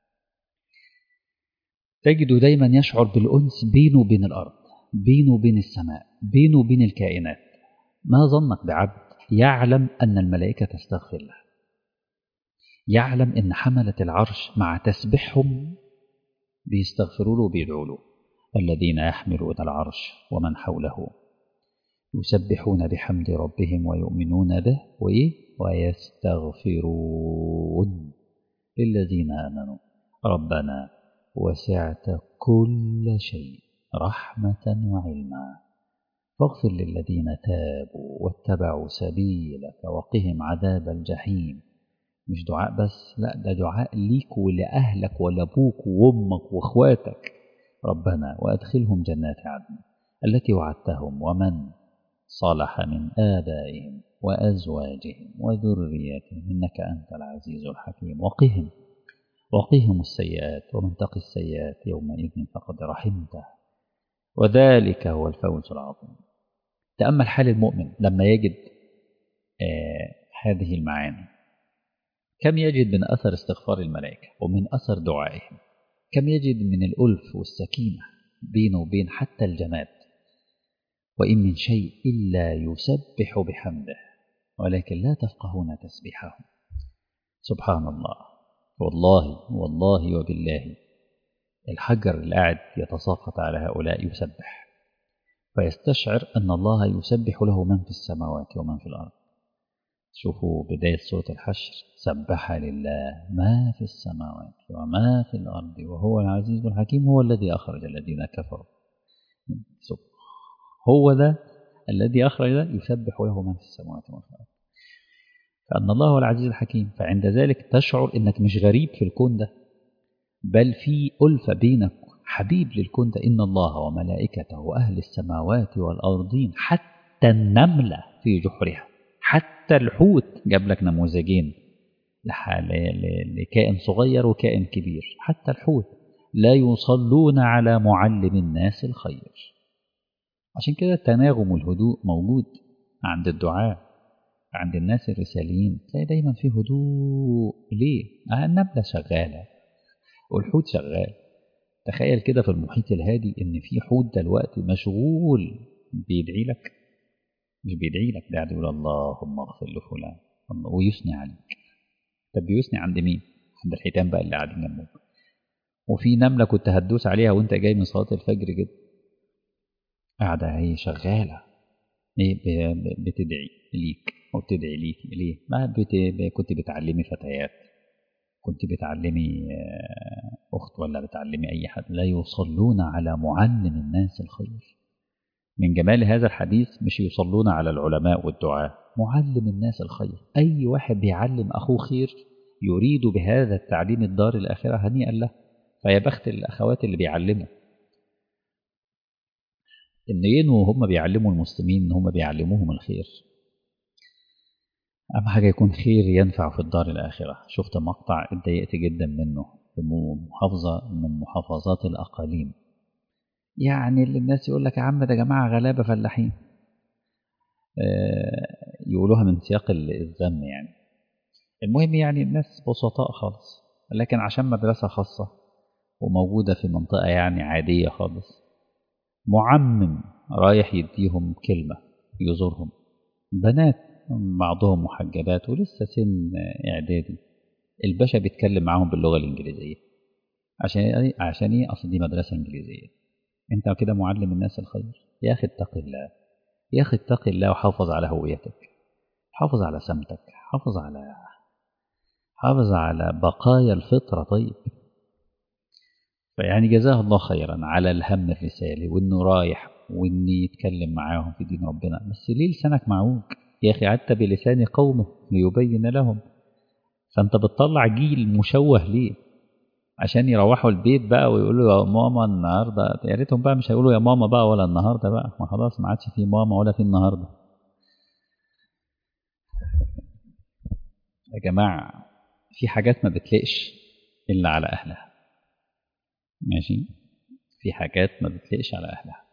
تجد دايما يشعر بالأنس بينه وبين الأرض بينه وبين السماء بينه وبين الكائنات ما ظنك بعبد يعلم أن الملائكة تستغفر له يعلم أن حملة العرش مع تسبحهم بيستغفروا له وبيدعوا له الذين يحملون العرش ومن حوله يسبحون بحمد ربهم ويؤمنون به وإيه؟ ويستغفرون للذين آمنوا ربنا وسعت كل شيء رحمة وعلما فاغفر للذين تابوا واتبعوا سبيلك وقهم عذاب الجحيم مش دعاء بس لا ده دعاء ليك ولأهلك ولأبوك وأمك وأخواتك ربنا وأدخلهم جنات عدن التي وعدتهم ومن صلح من آبائهم وأزواجهم وذريتهم إنك أنت العزيز الحكيم وقهم وقهم السيئات ومن تقي السيئات يومئذ فقد رحمته وذلك هو الفوز العظيم تأمل حال المؤمن لما يجد آه هذه المعاني كم يجد من أثر استغفار الملائكة ومن أثر دعائهم كم يجد من الألف والسكينة بينه وبين حتى الجماد وإن من شيء إلا يسبح بحمده ولكن لا تفقهون تسبيحهم سبحان الله والله والله وبالله الحجر اللي قاعد يتساقط على هؤلاء يسبح فيستشعر أن الله يسبح له من في السماوات ومن في الأرض شوفوا بداية سورة الحشر سبح لله ما في السماوات وما في الأرض وهو العزيز الحكيم هو الذي أخرج الذين كفروا هو ده الذي أخرج ده يسبح له من في السماوات ومن في الأرض فأن الله هو العزيز الحكيم فعند ذلك تشعر أنك مش غريب في الكون ده بل في ألفة بينك حبيب للكون ده إن الله وملائكته وأهل السماوات والأرضين حتى النملة في جحرها حتى الحوت جاب لك نموذجين لكائن صغير وكائن كبير حتى الحوت لا يصلون على معلم الناس الخير عشان كده التناغم والهدوء موجود عند الدعاء عند الناس الرساليين تلاقي دايما في هدوء ليه؟ آه النملة شغالة والحوت شغال تخيل كده في المحيط الهادي ان في حوت دلوقتي مشغول بيدعي لك مش بيدعي لك ده يقول اللهم اغفر لفلان ويثني عليك طب بيثني عند مين؟ عند الحيتان بقى اللي قاعدين جنبك وفي نملة كنت هتدوس عليها وانت جاي من صلاة الفجر كده قاعدة هي شغالة ايه بتدعي ليك او بتدعي ليك ليه؟ ما بت... كنت بتعلمي فتيات كنت بتعلمي أخت ولا بتعلمي أي حد لا يصلون على معلم الناس الخير من جمال هذا الحديث مش يصلون على العلماء والدعاء معلم الناس الخير أي واحد بيعلم أخوه خير يريد بهذا التعليم الدار الآخرة هنيئا له فيا بخت الأخوات اللي بيعلموا إن ينووا هم بيعلموا المسلمين إن هم بيعلموهم الخير أهم حاجة يكون خير ينفع في الدار الآخرة شفت مقطع اتضايقت جدا منه في محافظة من محافظات الأقاليم يعني اللي الناس يقول لك يا عم ده جماعة غلابة فلاحين يقولوها من سياق الذم يعني المهم يعني الناس بسطاء خالص لكن عشان مدرسة خاصة وموجودة في منطقة يعني عادية خالص معمم رايح يديهم كلمة يزورهم بنات بعضهم محجبات ولسه سن إعدادي الباشا بيتكلم معاهم باللغة الإنجليزية عشان إيه؟ عشان إيه؟ أصل دي مدرسة إنجليزية أنت كده معلم الناس الخير يا أخي اتق الله يا أخي اتق الله وحافظ على هويتك حافظ على سمتك حافظ على حافظ على بقايا الفطرة طيب فيعني جزاه الله خيرا على الهم الرسالي وإنه رايح وإني يتكلم معاهم في دين ربنا بس ليه لسانك معوج يا أخي حتى بلسان قومه ليبين لهم فأنت بتطلع جيل مشوه ليه عشان يروحوا البيت بقى ويقولوا يا ماما النهارده يا ريتهم بقى مش هيقولوا يا ماما بقى ولا النهارده بقى ما خلاص ما عادش في ماما ولا في النهارده يا جماعه في حاجات ما بتلقش الا على اهلها ماشي في حاجات ما بتلقش على اهلها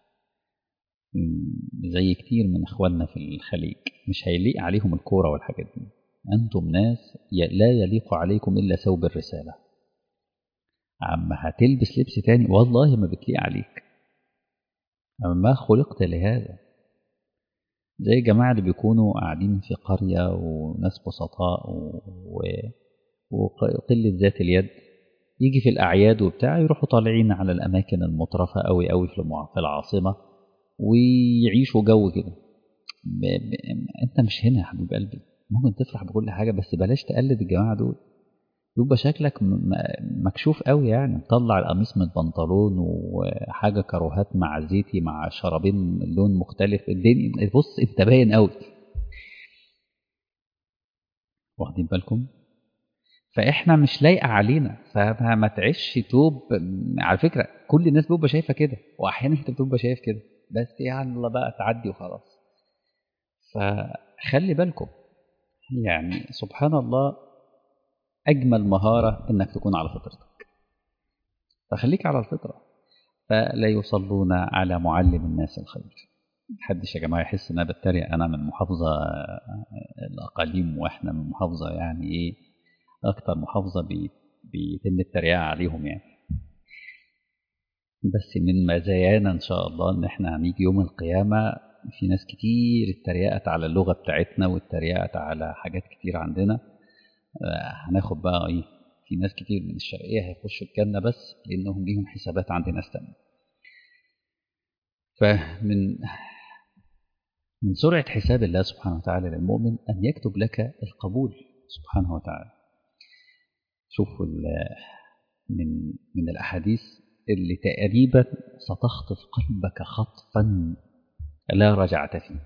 زي كتير من اخواننا في الخليج مش هيليق عليهم الكوره والحاجات دي انتم ناس لا يليق عليكم الا ثوب الرساله عم هتلبس لبس تاني والله ما بتليق عليك ما خلقت لهذا زي الجماعة اللي بيكونوا قاعدين في قرية وناس بسطاء و... وقلة ذات اليد يجي في الأعياد وبتاع يروحوا طالعين على الأماكن المترفة أوي أوي في العاصمة ويعيشوا جو كده ب... ب... أنت مش هنا يا حبيب قلبي ممكن تفرح بكل حاجة بس بلاش تقلد الجماعة دول يبقى شكلك مكشوف قوي يعني مطلع القميص من البنطلون وحاجة كروهات مع زيتي مع شرابين لون مختلف الدنيا بص انت باين قوي واخدين بالكم فاحنا مش لايقه علينا فما تعيش توب على فكره كل الناس بتبقى شايفه كده واحيانا انت بتبقى شايف كده بس يا الله بقى تعدي وخلاص فخلي بالكم يعني سبحان الله أجمل مهارة إنك تكون على فطرتك فخليك على الفطرة فلا يصلون على معلم الناس الخير محدش يا جماعة يحس إن أنا بتريق أنا من محافظة الأقاليم وإحنا من محافظة يعني إيه أكتر محافظة بيتم التريقة عليهم يعني بس من مزايانا إن شاء الله إن إحنا هنيجي يوم القيامة في ناس كتير اتريقت على اللغة بتاعتنا واتريقت على حاجات كتير عندنا هناخد بقى ايه في ناس كتير من الشرقية هيخشوا الجنة بس لأنهم ليهم حسابات عند ناس تانية فمن من سرعة حساب الله سبحانه وتعالى للمؤمن أن يكتب لك القبول سبحانه وتعالى شوفوا من من الأحاديث اللي تقريبا ستخطف قلبك خطفا لا رجعت فيه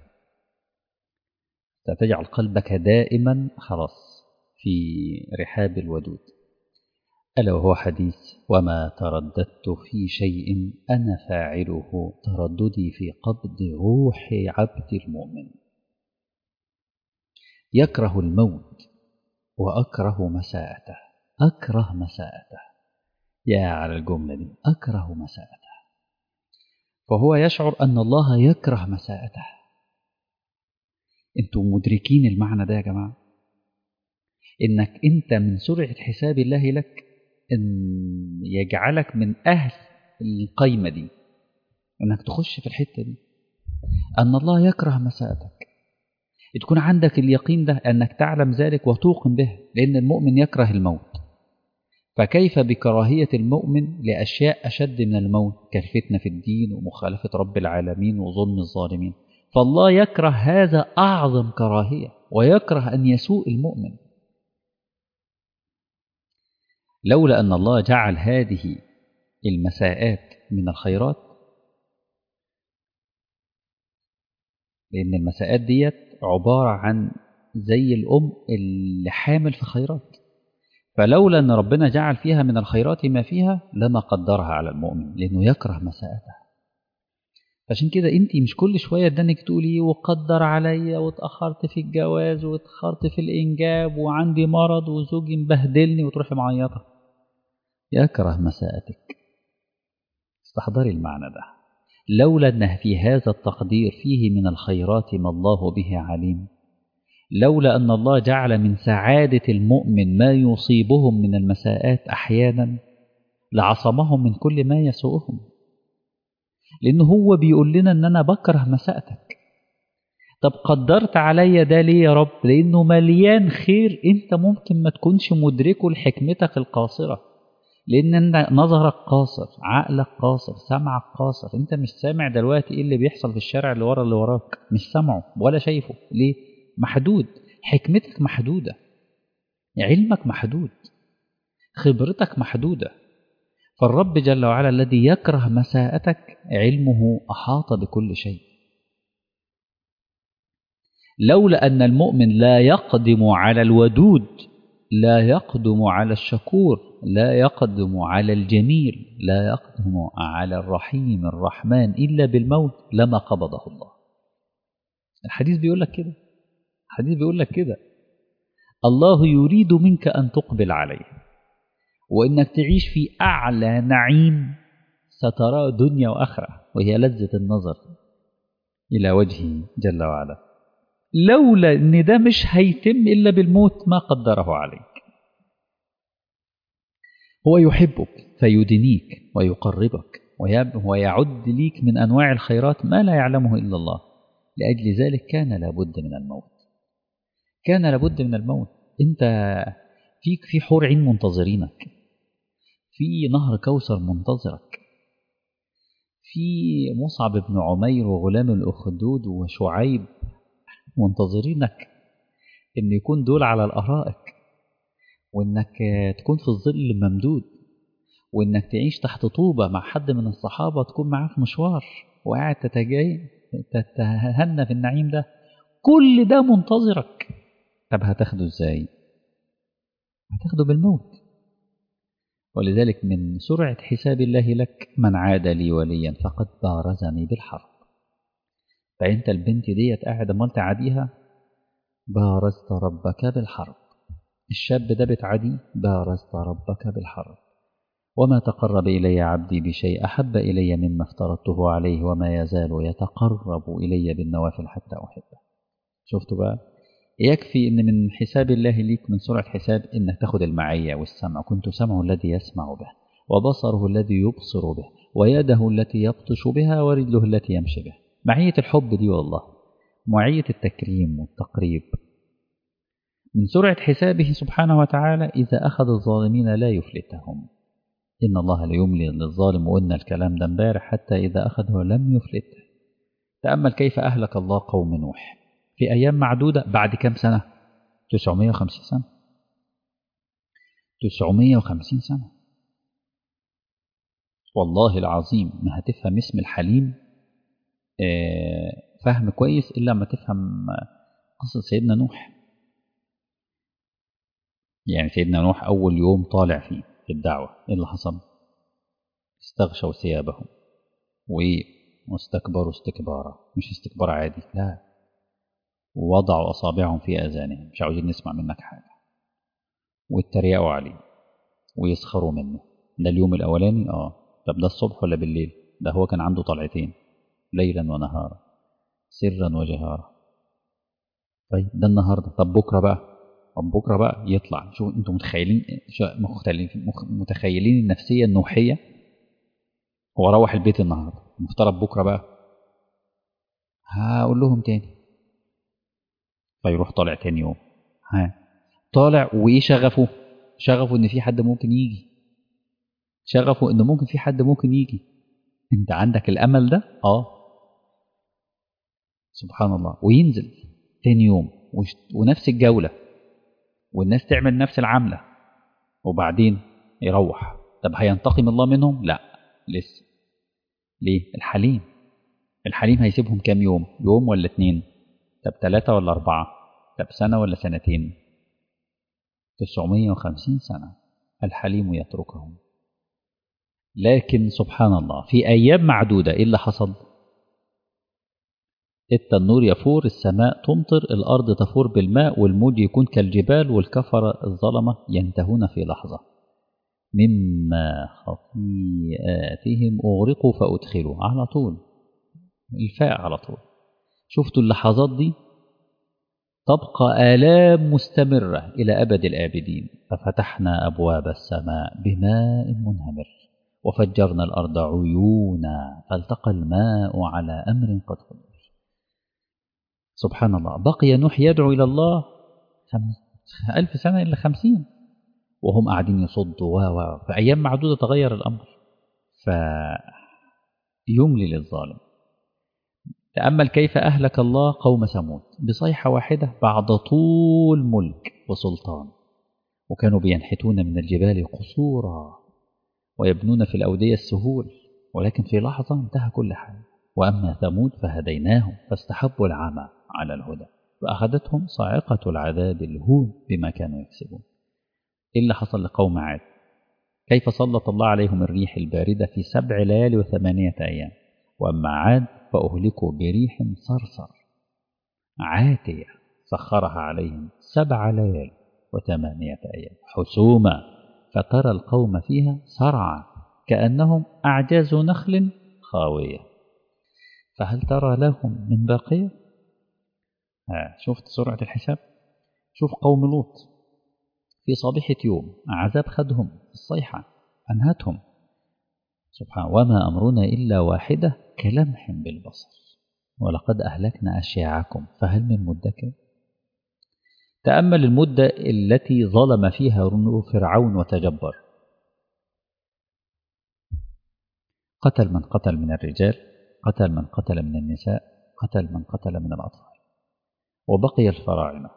ستجعل قلبك دائما خلاص في رحاب الودود ألا وهو حديث وما ترددت في شيء أنا فاعله ترددي في قبض روح عبد المؤمن يكره الموت وأكره مساءته أكره مساءته يا على الجملة دي أكره مساءته فهو يشعر أن الله يكره مساءته انتم مدركين المعنى ده يا جماعة انك انت من سرعة حساب الله لك ان يجعلك من اهل القيمة دي انك تخش في الحتة دي ان الله يكره مساءتك تكون عندك اليقين ده انك تعلم ذلك وتوقن به لان المؤمن يكره الموت فكيف بكراهية المؤمن لأشياء أشد من الموت كالفتنة في الدين ومخالفة رب العالمين وظلم الظالمين فالله يكره هذا أعظم كراهية ويكره أن يسوء المؤمن لولا أن الله جعل هذه المساءات من الخيرات لأن المساءات ديت عبارة عن زي الأم اللي حامل في خيرات فلولا أن ربنا جعل فيها من الخيرات ما فيها لما قدرها على المؤمن لأنه يكره مساءتها عشان كده انت مش كل شويه ادانك تقولي وقدر عليا واتاخرت في الجواز واتاخرت في الانجاب وعندي مرض وزوجي مبهدلني وتروحي معيطه يكره مساءتك استحضري المعنى ده لولا ان في هذا التقدير فيه من الخيرات ما الله به عليم لولا ان الله جعل من سعاده المؤمن ما يصيبهم من المساءات احيانا لعصمهم من كل ما يسوءهم لأن هو بيقول لنا أن أنا بكره مساءتك طب قدرت عليا ده ليه يا رب لأنه مليان خير أنت ممكن ما تكونش مدركه لحكمتك القاصرة لأن نظرك قاصر عقلك قاصر سمعك قاصر أنت مش سامع دلوقتي إيه اللي بيحصل في الشارع اللي ورا اللي وراك مش سامعه ولا شايفه ليه محدود حكمتك محدودة علمك محدود خبرتك محدودة فالرب جل وعلا الذي يكره مساءتك علمه أحاط بكل شيء لولا أن المؤمن لا يقدم على الودود لا يقدم على الشكور لا يقدم على الجميل لا يقدم على الرحيم الرحمن إلا بالموت لما قبضه الله الحديث بيقول لك كده الحديث بيقول لك كده الله يريد منك أن تقبل عليه وإنك تعيش في أعلى نعيم ستراه دنيا وآخرة وهي لذة النظر إلى وجهه جل وعلا لولا أن ده مش هيتم إلا بالموت ما قدره عليك هو يحبك فيدنيك ويقربك ويعد ليك من أنواع الخيرات ما لا يعلمه إلا الله لأجل ذلك كان لابد من الموت كان لابد من الموت أنت فيك في حور عين منتظرينك في نهر كوثر منتظرك في مصعب بن عمير وغلام الأخدود وشعيب منتظرينك إن يكون دول على الأرائك وإنك تكون في الظل ممدود وإنك تعيش تحت طوبة مع حد من الصحابة تكون معاه في مشوار وقاعد تتجاي تتهنى في النعيم ده كل ده منتظرك طب هتاخده ازاي هتاخده بالموت ولذلك من سرعة حساب الله لك من عاد لي وليا فقد بارزني بالحرب فأنت البنت ديت قاعدة مال تعاديها بارزت ربك بالحرب الشاب ده بتعادي بارزت ربك بالحرب وما تقرب إلي عبدي بشيء أحب إلي مما افترضته عليه وما يزال يتقرب إلي بالنوافل حتى أحبه شفتوا بقى يكفي ان من حساب الله ليك من سرعة حساب انك تاخد المعية والسمع كنت سمعه الذي يسمع به وبصره الذي يبصر به ويده التي يبطش بها ورجله التي يمشي بها معية الحب دي والله معية التكريم والتقريب من سرعة حسابه سبحانه وتعالى إذا أخذ الظالمين لا يفلتهم إن الله ليملي للظالم وقلنا الكلام ده امبارح حتى إذا أخذه لم يفلته تأمل كيف أهلك الله قوم نوح في أيام معدودة بعد كم سنة 950 سنة 950 سنة والله العظيم ما هتفهم اسم الحليم فهم كويس إلا ما تفهم قصة سيدنا نوح يعني سيدنا نوح أول يوم طالع فيه في الدعوة إيه اللي حصل استغشوا ثيابهم واستكبروا استكبارا مش استكبار عادي لا ووضعوا أصابعهم في آذانهم مش عاوزين نسمع منك حاجة واتريقوا عليه ويسخروا منه ده اليوم الأولاني آه طب ده الصبح ولا بالليل ده هو كان عنده طلعتين ليلا ونهارا سرا وجهارا طيب ده النهارده طب بكره بقى طب بكره بقى يطلع شو انتوا متخيلين مختلفين متخيلين النفسيه النوحيه هو روح البيت النهارده مفترض بكره بقى هقول لهم تاني فيروح طالع تاني يوم ها طالع وايه شغفه شغفه ان في حد ممكن يجي شغفه ان ممكن في حد ممكن يجي انت عندك الامل ده اه سبحان الله وينزل تاني يوم ونفس الجوله والناس تعمل نفس العمله وبعدين يروح طب هينتقم الله منهم لا لسه ليه الحليم الحليم هيسيبهم كام يوم يوم ولا اتنين طب ثلاثة ولا أربعة طب سنة ولا سنتين 950 سنة الحليم يتركهم لكن سبحان الله في أيام معدودة إيه اللي حصل التنور يفور السماء تمطر الأرض تفور بالماء والموج يكون كالجبال والكفر الظلمة ينتهون في لحظة مما خطيئاتهم أغرقوا فأدخلوا على طول الفاء على طول شفتوا اللحظات دي تبقى آلام مستمرة إلى أبد الآبدين ففتحنا أبواب السماء بماء منهمر وفجرنا الأرض عيونا فالتقى الماء على أمر قد قدر سبحان الله بقي نوح يدعو إلى الله ألف سنة إلا خمسين وهم قاعدين يصدوا و و في أيام معدودة تغير الأمر فيملي للظالم تأمل كيف أهلك الله قوم ثمود بصيحة واحدة بعد طول ملك وسلطان وكانوا بينحتون من الجبال قصورا ويبنون في الأودية السهول ولكن في لحظة انتهى كل حال وأما ثمود فهديناهم فاستحبوا العمى على الهدى فأخذتهم صاعقة العذاب الهون بما كانوا يكسبون إيه اللي حصل لقوم عاد كيف سلط الله عليهم الريح الباردة في سبع ليالي وثمانية أيام وأما عاد فأهلكوا بريح صرصر عاتية سخرها عليهم سبع ليال وثمانية أيام حسوما فترى القوم فيها صرعى كأنهم أعجاز نخل خاوية فهل ترى لهم من باقية آه شفت سرعة الحساب شوف قوم لوط في صبيحة يوم عذاب خدهم الصيحة أنهتهم سبحان وما أمرنا إلا واحدة كلمح بالبصر ولقد أهلكنا أشياعكم فهل من مدكر تأمل المدة التي ظلم فيها فرعون وتجبر قتل من قتل من الرجال قتل من قتل من النساء قتل من قتل من الأطفال وبقي الفراعنة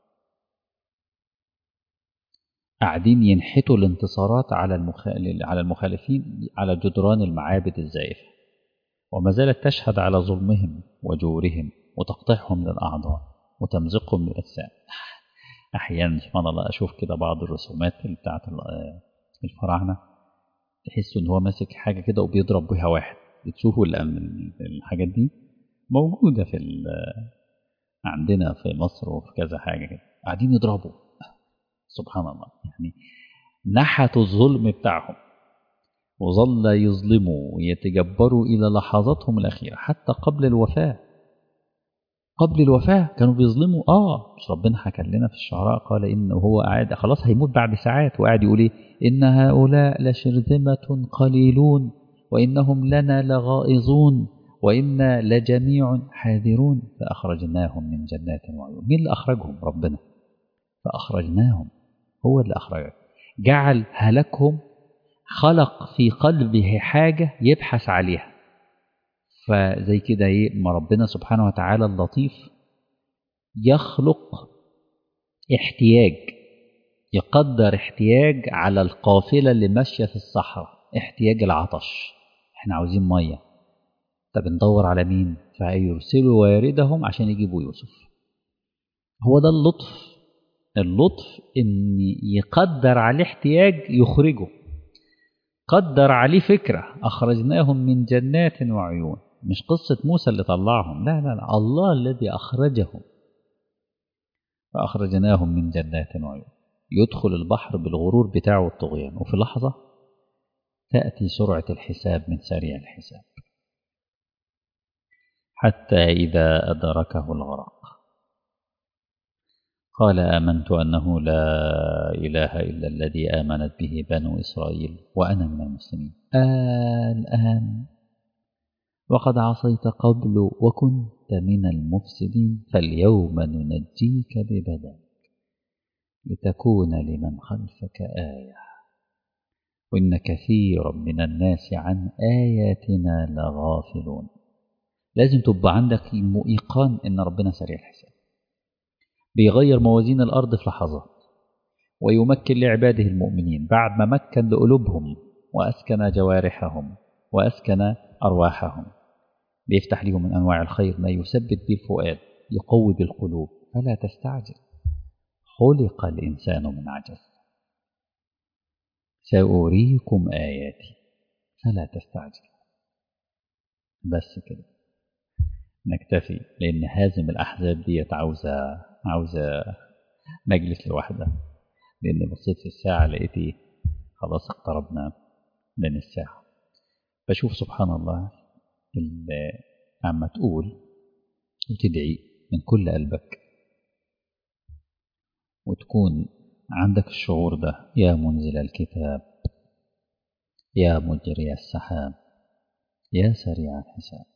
قاعدين ينحتوا الانتصارات على على المخالفين على جدران المعابد الزائفة وما زالت تشهد على ظلمهم وجورهم وتقطيعهم للأعضاء وتمزقهم للأجسام أحيانا سبحان الله أشوف كده بعض الرسومات بتاعت الفراعنة تحس إن هو ماسك حاجة كده وبيضرب بيها واحد بتشوفوا الحاجات دي موجودة في عندنا في مصر وفي كذا حاجة كده قاعدين يضربوا سبحان الله يعني نحتوا الظلم بتاعهم وظل يظلموا ويتجبروا إلى لحظاتهم الأخيرة حتى قبل الوفاة قبل الوفاة كانوا بيظلموا آه مش ربنا حكى لنا في الشعراء قال إنه هو قاعد خلاص هيموت بعد ساعات وقاعد يقول إيه إن هؤلاء لشرذمة قليلون وإنهم لنا لغائظون وإنا لجميع حاذرون فأخرجناهم من جنات وعيون مين اللي أخرجهم ربنا فأخرجناهم هو اللي أخرجك جعل هلكهم خلق في قلبه حاجة يبحث عليها فزي كده ايه ما ربنا سبحانه وتعالى اللطيف يخلق احتياج يقدر احتياج على القافلة اللي ماشية في الصحراء احتياج العطش احنا عاوزين مية طب ندور على مين فيرسلوا واردهم عشان يجيبوا يوسف هو ده اللطف اللطف ان يقدر عليه احتياج يخرجه قدر عليه فكرة أخرجناهم من جنات وعيون مش قصة موسى اللي طلعهم لا لا لا الله الذي أخرجهم فأخرجناهم من جنات وعيون يدخل البحر بالغرور بتاعه والطغيان وفي لحظة تأتي سرعة الحساب من سريع الحساب حتى إذا أدركه الغرق قال آمنت أنه لا إله إلا الذي آمنت به بنو إسرائيل وأنا من المسلمين الآن وقد عصيت قبل وكنت من المفسدين فاليوم ننجيك ببدنك لتكون لمن خلفك آية وإن كثيرا من الناس عن آياتنا لغافلون لازم تبقى عندك إيقان إن ربنا سريع الحساب بيغير موازين الأرض في لحظات ويمكن لعباده المؤمنين بعد ما مكن لقلوبهم وأسكن جوارحهم وأسكن أرواحهم بيفتح لهم من أنواع الخير ما يثبت به الفؤاد يقوي بالقلوب فلا تستعجل خلق الإنسان من عجز سأريكم آياتي فلا تستعجل بس كده نكتفي لأن هازم الأحزاب ديت عاوزة عاوزة مجلس لوحدها لأن بصيت في الساعة لقيت إيه خلاص اقتربنا من الساعة بشوف سبحان الله عما تقول وتدعي من كل قلبك وتكون عندك الشعور ده يا منزل الكتاب يا مجري السحاب يا سريع الحساب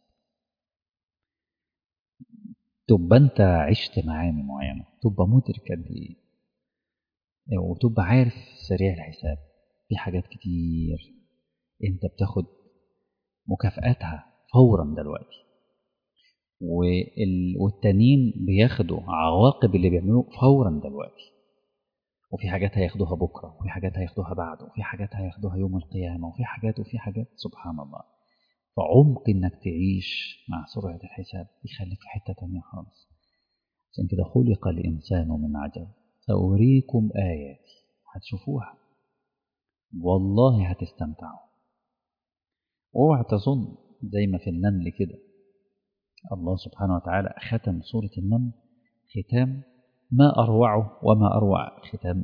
تبقى انت عشت معاني معينه تبقى مدرك قد ايه وتبقى عارف سريع الحساب في حاجات كتير انت بتاخد مكافآتها فورا دلوقتي وال... والتانيين بياخدوا عواقب اللي بيعملوه فورا دلوقتي وفي حاجات هياخدوها بكرة وفي حاجات هياخدوها بعد وفي حاجات هياخدوها يوم القيامة وفي حاجات وفي حاجات سبحان الله فعمق انك تعيش مع سرعة الحساب يخليك في حتة تانية خالص عشان كده خلق الإنسان من عجب سأريكم آياتي هتشوفوها والله هتستمتعوا اوعى تظن زي ما في النمل كده الله سبحانه وتعالى ختم سورة النمل ختام ما أروعه وما أروع ختام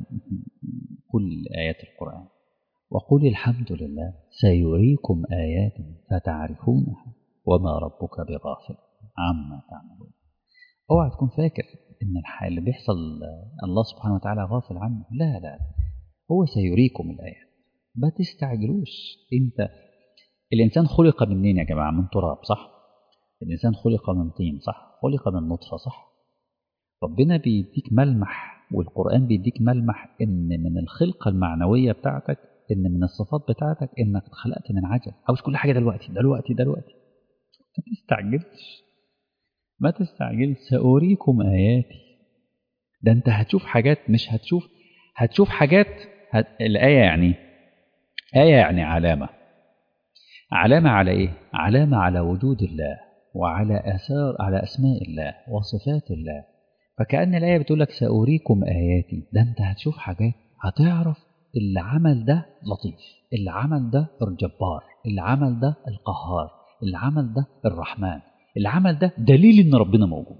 كل آيات القرآن وقل الحمد لله سيريكم آيات فتعرفونها وما ربك بغافل عما تعملون اوعى تكون فاكر ان اللي بيحصل الله سبحانه وتعالى غافل عنه لا لا هو سيريكم الآيات ما تستعجلوش انت الإنسان خلق منين يا جماعة من تراب صح الإنسان خلق من طين صح خلق من نطفة صح ربنا بيديك ملمح والقرآن بيديك ملمح إن من الخلقة المعنوية بتاعتك إن من الصفات بتاعتك إنك اتخلقت من عجل عاوز كل حاجة دلوقتي دلوقتي دلوقتي ما تستعجلش ما تستعجلش سأريكم آياتي ده أنت هتشوف حاجات مش هتشوف هتشوف حاجات هت... الآية يعني آية يعني علامة علامة على إيه؟ علامة على وجود الله وعلى آثار على أسماء الله وصفات الله فكأن الآية بتقول لك سأريكم آياتي ده أنت هتشوف حاجات هتعرف اللي عمل ده لطيف اللي عمل ده الجبار اللي عمل ده القهار اللي عمل ده الرحمن اللي عمل ده دليل ان ربنا موجود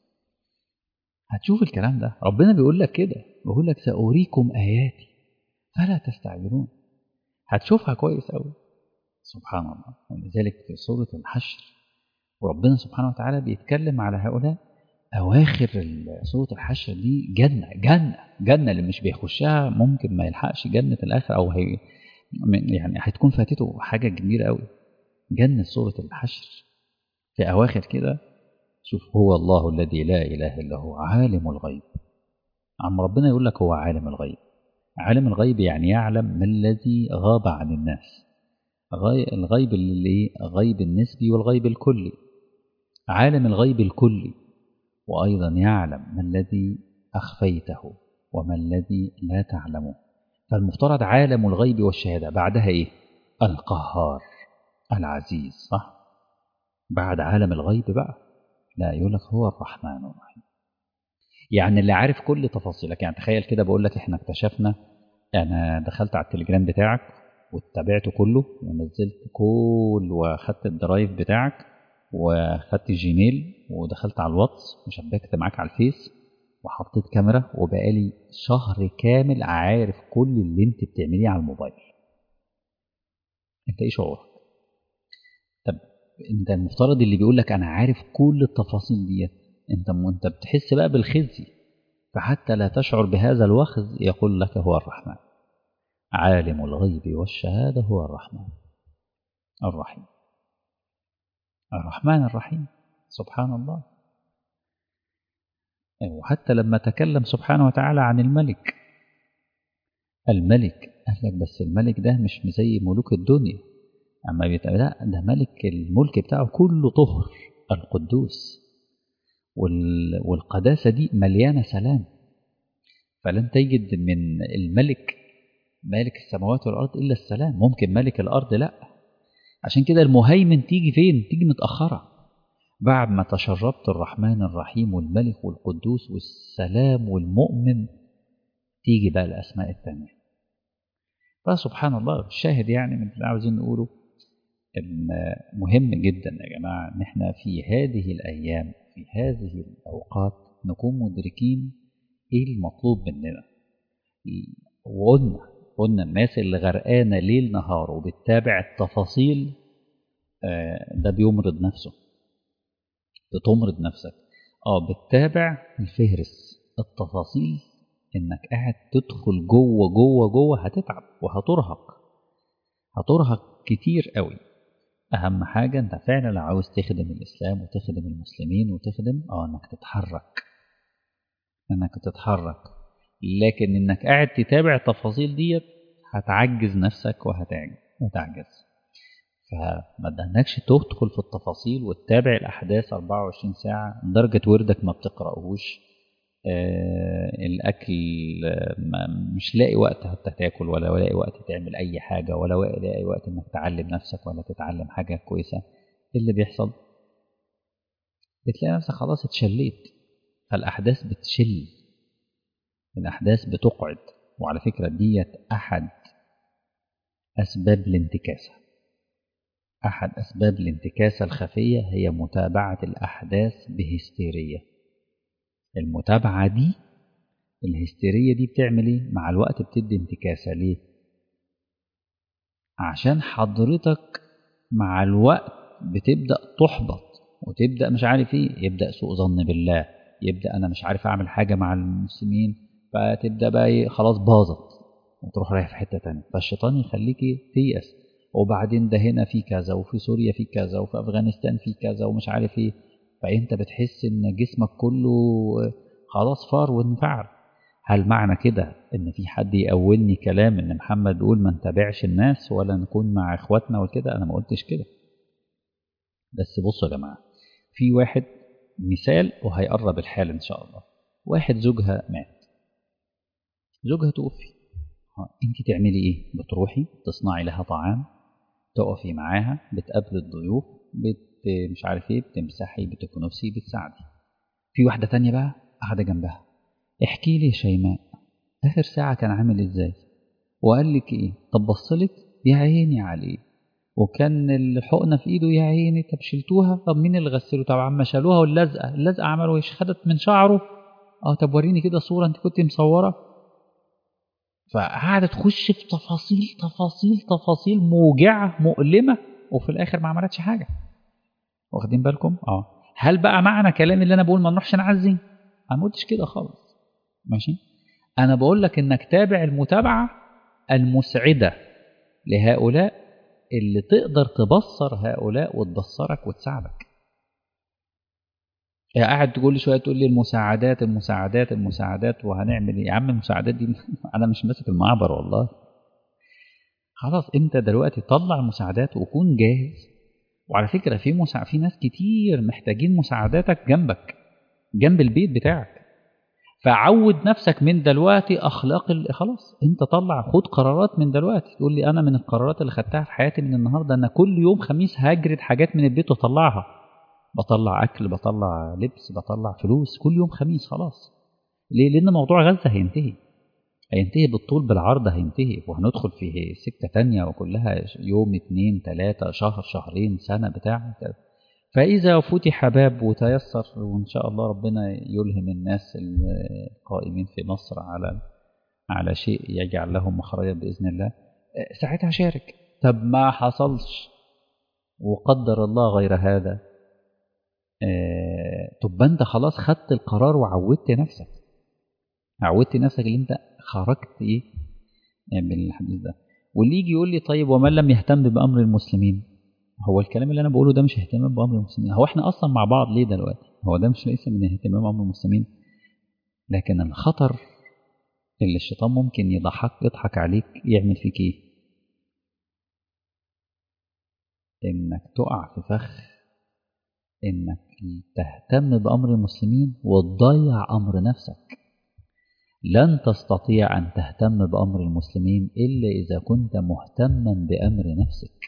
هتشوف الكلام ده ربنا بيقول لك كده بيقول لك سأريكم آياتي فلا تستعجلون هتشوفها كويس قوي سبحان الله ولذلك في سورة الحشر وربنا سبحانه وتعالى بيتكلم على هؤلاء أواخر سورة الحشر دي جنة جنة جنة اللي مش بيخشها ممكن ما يلحقش جنة الآخر أو هي يعني هتكون فاتته حاجة كبيرة قوي جنة سورة الحشر في أواخر كده شوف هو الله الذي لا إله إلا هو عالم الغيب عم ربنا يقول لك هو عالم الغيب عالم الغيب يعني يعلم ما الذي غاب عن الناس الغيب اللي غيب النسبي والغيب الكلي عالم الغيب الكلي وأيضا يعلم ما الذي أخفيته وما الذي لا تعلمه فالمفترض عالم الغيب والشهادة بعدها إيه القهار العزيز صح بعد عالم الغيب بقى لا يقول لك هو الرحمن الرحيم يعني اللي عارف كل تفاصيلك يعني تخيل كده بقول لك احنا اكتشفنا انا دخلت على التليجرام بتاعك واتبعته كله ونزلت كل واخدت الدرايف بتاعك واخدت الجيميل ودخلت على الواتس وشبكت معاك على الفيس وحطيت كاميرا وبقالي شهر كامل عارف كل اللي انت بتعمليه على الموبايل انت ايه شعورك طب انت المفترض اللي بيقول لك انا عارف كل التفاصيل ديت انت انت بتحس بقى بالخزي فحتى لا تشعر بهذا الوخز يقول لك هو الرحمن عالم الغيب والشهاده هو الرحمن الرحيم الرحمن الرحيم سبحان الله وحتى لما تكلم سبحانه وتعالى عن الملك الملك قال لك بس الملك ده مش زي ملوك الدنيا اما بيتقال لا ده ملك الملك بتاعه كله طهر القدوس والقداسة دي مليانة سلام فلن تجد من الملك مالك السماوات والأرض إلا السلام ممكن ملك الأرض لا عشان كده المهيمن تيجي فين تيجي متأخرة بعد ما تشربت الرحمن الرحيم والملك والقدوس والسلام والمؤمن تيجي بقى الأسماء الثانية فسبحان الله الشاهد يعني من اللي عاوزين نقوله إن مهم جدا يا جماعة إن إحنا في هذه الأيام في هذه الأوقات نكون مدركين إيه المطلوب مننا وقلنا قلنا الناس اللي غرقانة ليل نهار وبتتابع التفاصيل ده بيمرض نفسه بتمرض نفسك اه بتتابع الفهرس التفاصيل انك قاعد تدخل جوه جوه جوه هتتعب وهترهق هترهق كتير قوي اهم حاجة انت فعلا لو عاوز تخدم الاسلام وتخدم المسلمين وتخدم اه انك تتحرك انك تتحرك لكن انك قاعد تتابع التفاصيل ديت هتعجز نفسك وهتعجز وتعجز فما تدهنكش تدخل في التفاصيل وتتابع الأحداث 24 ساعة لدرجة وردك ما بتقرأهوش آه الأكل ما مش لاقي وقت حتى تاكل ولا لاقي وقت تعمل أي حاجة ولا لاقي وقت إنك تعلم نفسك ولا تتعلم حاجة كويسة إيه اللي بيحصل؟ بتلاقي نفسك خلاص اتشليت فالأحداث بتشل الأحداث بتقعد وعلى فكرة ديت أحد أسباب الانتكاسة أحد أسباب الانتكاسة الخفية هي متابعة الأحداث بهستيرية المتابعة دي الهستيرية دي بتعمل إيه؟ مع الوقت بتدي انتكاسة ليه؟ عشان حضرتك مع الوقت بتبدأ تحبط وتبدأ مش عارف إيه يبدأ سوء ظن بالله يبدأ أنا مش عارف أعمل حاجة مع المسلمين فتبدأ بقى إيه خلاص باظت وتروح رايح في حتة تانية فالشيطان يخليكي تيأس وبعدين ده هنا في كذا وفي سوريا في كذا وفي أفغانستان في كذا ومش عارف إيه فأنت بتحس إن جسمك كله خلاص فار وانفعل هل معنى كده إن في حد يقولني كلام إن محمد بيقول ما نتابعش الناس ولا نكون مع إخواتنا وكده أنا ما قلتش كده بس بصوا يا جماعة في واحد مثال وهيقرب الحال إن شاء الله واحد زوجها مات زوجها توفي انت تعملي ايه بتروحي تصنعي لها طعام تقفي معاها بتقابلي الضيوف بت مش عارف ايه بتمسحي بتكنسي بتساعدي في واحدة تانية بقى قاعدة جنبها احكي لي يا شيماء اخر ساعة كان عامل ازاي وقال لك ايه طب بصلك يا عيني عليه وكان الحقنة في ايده يا عيني طب شلتوها طب مين اللي غسله طبعا ما شالوها واللزقة اللزقة عملوا ايش خدت من شعره اه طب وريني كده صورة انت كنت مصورة فقعدت تخش في تفاصيل تفاصيل تفاصيل موجعة مؤلمة وفي الآخر ما عملتش حاجة واخدين بالكم؟ اه هل بقى معنى كلامي اللي أنا بقول ما نروحش نعزي؟ أنا ما قلتش كده خالص ماشي؟ أنا بقول لك إنك تابع المتابعة المسعدة لهؤلاء اللي تقدر تبصر هؤلاء وتبصرك وتساعدك قاعد تقول لي شويه تقول لي المساعدات المساعدات المساعدات وهنعمل ايه يا عم المساعدات دي انا مش ماسك المعبر والله خلاص انت دلوقتي طلع مساعدات وكون جاهز وعلى فكره في مساع... في ناس كتير محتاجين مساعداتك جنبك جنب البيت بتاعك فعود نفسك من دلوقتي اخلاق ال... خلاص انت طلع خد قرارات من دلوقتي تقول لي انا من القرارات اللي خدتها في حياتي من النهارده انا كل يوم خميس هجرد حاجات من البيت واطلعها بطلع اكل بطلع لبس بطلع فلوس كل يوم خميس خلاص ليه لان موضوع غزه هينتهي هينتهي بالطول بالعرض هينتهي وهندخل في سكه تانية وكلها يوم اتنين تلاتة شهر شهرين سنه بتاع فإذا فتح باب وتيسر وإن شاء الله ربنا يلهم الناس القائمين في مصر على على شيء يجعل لهم مخرجا بإذن الله ساعتها شارك طب ما حصلش وقدر الله غير هذا طب انت خلاص خدت القرار وعودت نفسك عودت نفسك اللي انت خرجت ايه من الحديث ده واللي يجي يقول لي طيب ومن لم يهتم بامر المسلمين هو الكلام اللي انا بقوله ده مش اهتمام بامر المسلمين هو احنا اصلا مع بعض ليه دلوقتي هو ده مش ليس من اهتمام بامر المسلمين لكن الخطر اللي الشيطان ممكن يضحك يضحك عليك يعمل فيك ايه انك تقع في فخ انك تهتم بامر المسلمين وتضيع امر نفسك لن تستطيع ان تهتم بامر المسلمين الا اذا كنت مهتما بامر نفسك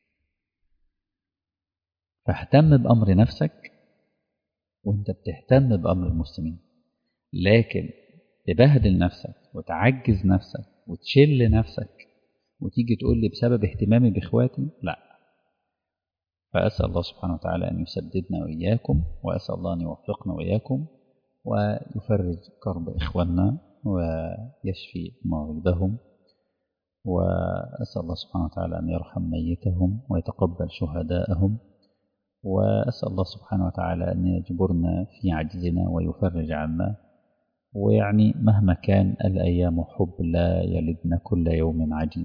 فاهتم بأمر نفسك وانت بتهتم بأمر المسلمين لكن تبهدل نفسك وتعجز نفسك وتشل نفسك وتيجي تقول لي بسبب اهتمامي بإخواتي لا فأسأل الله سبحانه وتعالى أن يسددنا وإياكم وأسأل الله أن يوفقنا وإياكم ويفرج كرب إخواننا ويشفي مريضهم وأسأل الله سبحانه وتعالى أن يرحم ميتهم ويتقبل شهداءهم وأسأل الله سبحانه وتعالى أن يجبرنا في عجزنا ويفرج عنا ويعني مهما كان الأيام حب لا يلدن كل يوم عجيب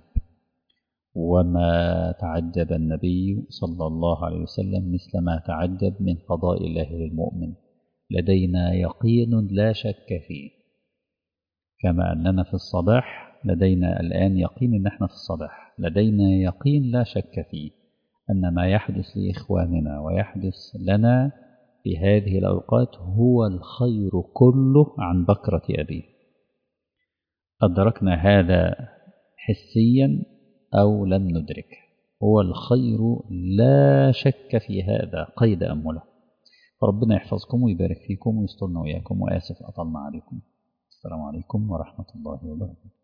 وما تعجب النبي صلى الله عليه وسلم مثل ما تعجب من قضاء الله للمؤمن لدينا يقين لا شك فيه كما أننا في الصباح لدينا الآن يقين أن احنا في الصباح لدينا يقين لا شك فيه أن ما يحدث لإخواننا ويحدث لنا في هذه الأوقات هو الخير كله عن بكرة أبيه أدركنا هذا حسيا أو لم ندرك هو الخير لا شك في هذا قيد أمله فربنا يحفظكم ويبارك فيكم ويسترنا وإياكم وآسف أطلنا عليكم السلام عليكم ورحمة الله وبركاته